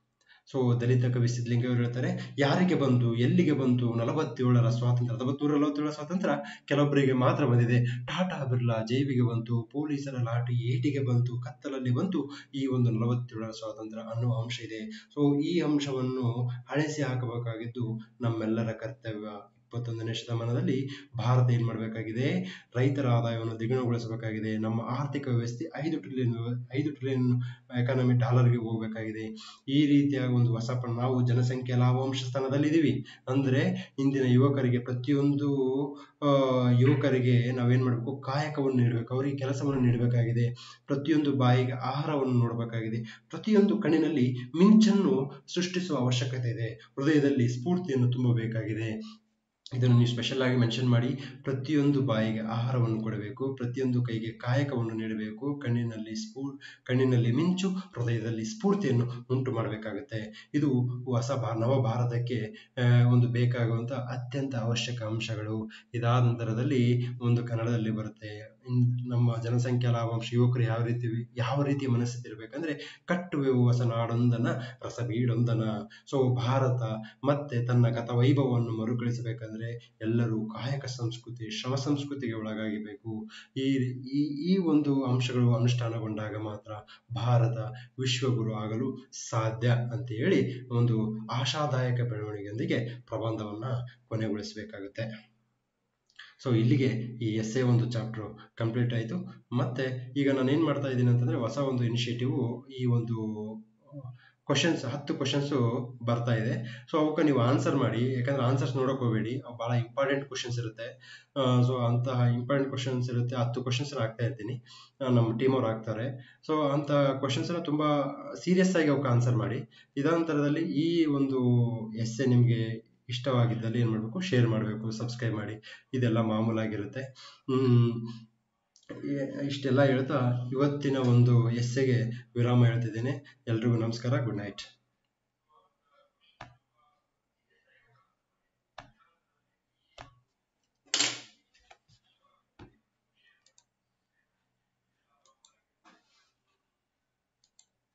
ಸೊ ದಲಿತ ಕವಿ ಸಿದ್ಲಿಂಗ ಅವರು ಹೇಳ್ತಾರೆ ಯಾರಿಗೆ ಬಂತು ಎಲ್ಲಿಗೆ ಬಂತು ನಲವತ್ತೇಳರ ಸ್ವಾತಂತ್ರ್ಯ ಹತ್ತೊಂಬತ್ತು ನಲವತ್ತೇಳರ ಸ್ವಾತಂತ್ರ್ಯ ಕೆಲವೊಬ್ಬರಿಗೆ ಮಾತ್ರ ಬಂದಿದೆ ಟಾಟಾ ಬಿರ್ಲಾ ಜೈವಿಗೆ ಬಂತು ಪೊಲೀಸರ ಲಾಠಿ ಏಟಿಗೆ ಬಂತು ಕತ್ತಲಲ್ಲಿ ಬಂತು ಈ ಒಂದು ನಲವತ್ತೇಳರ ಸ್ವಾತಂತ್ರ್ಯ ಅನ್ನುವ ಅಂಶ ಇದೆ ಸೊ ಈ ಅಂಶವನ್ನು ಅಳಿಸಿ ಹಾಕಬೇಕಾಗಿದ್ದು ನಮ್ಮೆಲ್ಲರ ಕರ್ತವ್ಯ ಇಪ್ಪತ್ತೊಂದನೇ ಶತಮಾನದಲ್ಲಿ ಭಾರತ ಏನ್ ಮಾಡಬೇಕಾಗಿದೆ ರೈತರ ಆದಾಯವನ್ನು ದ್ವಿಗುಣಗೊಳಿಸಬೇಕಾಗಿದೆ ನಮ್ಮ ಆರ್ಥಿಕ ವ್ಯವಸ್ಥೆ ಐದು ಟ್ರಿಲಿಯನ್ ಐದು ಟ್ರಿಲಿಯನ್ ಎಕಾನಮಿ ಡಾಲರ್ಗೆ ಹೋಗಬೇಕಾಗಿದೆ ಈ ರೀತಿಯ ಒಂದು ಹೊಸ ಪ್ರ- ನಾವು ಜನಸಂಖ್ಯೆ ಲಾಭಾಂಶ ಸ್ಥಾನದಲ್ಲಿದ್ದೀವಿ ಅಂದ್ರೆ ಇಂದಿನ ಯುವಕರಿಗೆ ಪ್ರತಿಯೊಂದು ಆ, ಯುವಕರಿಗೆ ನಾವೇನ್ ಮಾಡಬೇಕು ಕಾಯಕವನ್ನು ನೀಡಬೇಕು ಅವರಿಗೆ ಕೆಲಸವನ್ನು ನೀಡಬೇಕಾಗಿದೆ ಪ್ರತಿಯೊಂದು ಬಾಯಿಗೆ ಆಹಾರವನ್ನು ನೋಡಬೇಕಾಗಿದೆ ಪ್ರತಿಯೊಂದು ಕಣ್ಣಿನಲ್ಲಿ ಮಿಂಚನ್ನು ಸೃಷ್ಟಿಸುವ ಅವಶ್ಯಕತೆ ಇದೆ ಹೃದಯದಲ್ಲಿ ಸ್ಫೂರ್ತಿಯನ್ನು ತುಂಬಬೇಕಾಗಿದೆ ಇದನ್ನು ನೀವು ಸ್ಪೆಷಲ್ ಆಗಿ ಮೆನ್ಷನ್ ಮಾಡಿ ಪ್ರತಿಯೊಂದು ಬಾಯಿಗೆ ಆಹಾರವನ್ನು ಕೊಡಬೇಕು ಪ್ರತಿಯೊಂದು ಕೈಗೆ ಕಾಯಕವನ್ನು ನೀಡಬೇಕು ಕಣ್ಣಿನಲ್ಲಿ ಸ್ಫೂ ಕಣ್ಣಿನಲ್ಲಿ ಮಿಂಚು ಹೃದಯದಲ್ಲಿ ಸ್ಫೂರ್ತಿಯನ್ನು ಉಂಟು ಮಾಡಬೇಕಾಗುತ್ತೆ ಇದು ಹೊಸ ಭಾ ನವ ಭಾರತಕ್ಕೆ ಆ, ಒಂದು ಬೇಕಾಗುವಂತ ಅತ್ಯಂತ ಅವಶ್ಯಕ ಅಂಶಗಳು ಇದಾದ ನಂತರದಲ್ಲಿ ಒಂದು ಕನ್ನಡದಲ್ಲಿ ಬರುತ್ತೆ ಇನ್- ನಮ್ಮ ಜನಸಂಖ್ಯಾ ಲಾಭಾಂಶ ಯುವಕರು ಯಾವ ರೀತಿ ಯಾವ ರೀತಿ ಮನಸ್ಥಿತಿ ಇರಬೇಕಂದ್ರೆ ಕಟ್ಟುವೆವು ಹೊಸ ನಾಡೊಂದನ ರಸಬೀಡೊಂದನ ಸೊ ಭಾರತ ಮತ್ತೆ ತನ್ನ ಗತ ವೈಭವವನ್ನು ಮರುಕಳಿಸಬೇಕಂದ್ರೆ ಎಲ್ಲರೂ ಕಾಯಕ ಸಂಸ್ಕೃತಿ ಶ್ರಮ ಸಂಸ್ಕೃತಿಗೆ ಒಳಗಾಗಬೇಕು ಈ ಈ ಈ ಒಂದು ಅಂಶಗಳು ಅನುಷ್ಠಾನಗೊಂಡಾಗ ಮಾತ್ರ ಭಾರತ ವಿಶ್ವಗುರು ಆಗಲು ಸಾಧ್ಯ ಅಂತ ಹೇಳಿ ಒಂದು ಆಶಾದಾಯಕ ಬೆಳವಣಿಗೆಯೊಂದಿಗೆ ಪ್ರಬಂಧವನ್ನ ಕೊನೆಗೊಳಿಸಬೇಕಾಗುತ್ತೆ ಸೊ ಇಲ್ಲಿಗೆ ಈ ಎಸ್ ಎ ಒಂದು ಚಾಪ್ಟರ್ ಕಂಪ್ಲೀಟ್ ಆಯಿತು ಮತ್ತೆ ಈಗ ನಾನು ಏನು ಮಾಡ್ತಾ ಇದ್ದೀನಿ ಅಂತಂದ್ರೆ ಹೊಸ ಒಂದು ಇನಿಷಿಯೇಟಿವ್ ಈ ಒಂದು ಕ್ವಶನ್ಸ್ ಹತ್ತು ಕ್ವಶನ್ಸ್ ಬರ್ತಾ ಇದೆ ಸೊ ಅವಕ್ಕೆ ನೀವು ಆನ್ಸರ್ ಮಾಡಿ ಯಾಕಂದ್ರೆ ಆನ್ಸರ್ಸ್ ನೋಡಕ್ ಹೋಗಬೇಡಿ ಅವು ಬಹಳ ಇಂಪಾರ್ಟೆಂಟ್ ಕ್ವಶನ್ಸ್ ಇರುತ್ತೆ ಸೊ ಅಂತಹ ಇಂಪಾರ್ಟೆಂಟ್ ಕ್ವಶನ್ಸ್ ಇರುತ್ತೆ ಹತ್ತು ಕ್ವಶನ್ಸ್ ಹಾಕ್ತಾ ಇರ್ತೀನಿ ಆ, ನಮ್ಮ ಟೀಮ್ ಅವ್ರು ಹಾಕ್ತಾರೆ ಸೊ ಅಂತ ಕ್ವಶನ್ಸ್ ತುಂಬಾ ಸೀರಿಯಸ್ ಆಗಿ ಅವಕ್ಕೆ ಆನ್ಸರ್ ಮಾಡಿ ಇದಾಂತರದಲ್ಲಿ ಈ ಒಂದು ಎಸ್ ಎ ನಿಮಗೆ ಇಷ್ಟವಾಗಿದ್ದಲ್ಲಿ ಏನು ಮಾಡಬೇಕು ಶೇರ್ ಮಾಡಬೇಕು ಸಬ್ಸ್ಕ್ರೈಬ್ ಮಾಡಿ ಇದೆಲ್ಲ ಮಾಮೂಲಾಗಿರುತ್ತೆ ಹ್ಮ್ ಈ- ಇಷ್ಟೆಲ್ಲ ಹೇಳ್ತಾ ಇವತ್ತಿನ ಒಂದು ಎಸ್ಸೆಗೆ ವಿರಾಮ ಹೇಳ್ತಿದ್ದೇನೆ ಎಲ್ರಿಗೂ ನಮಸ್ಕಾರ ಗುಡ್ ನೈಟ್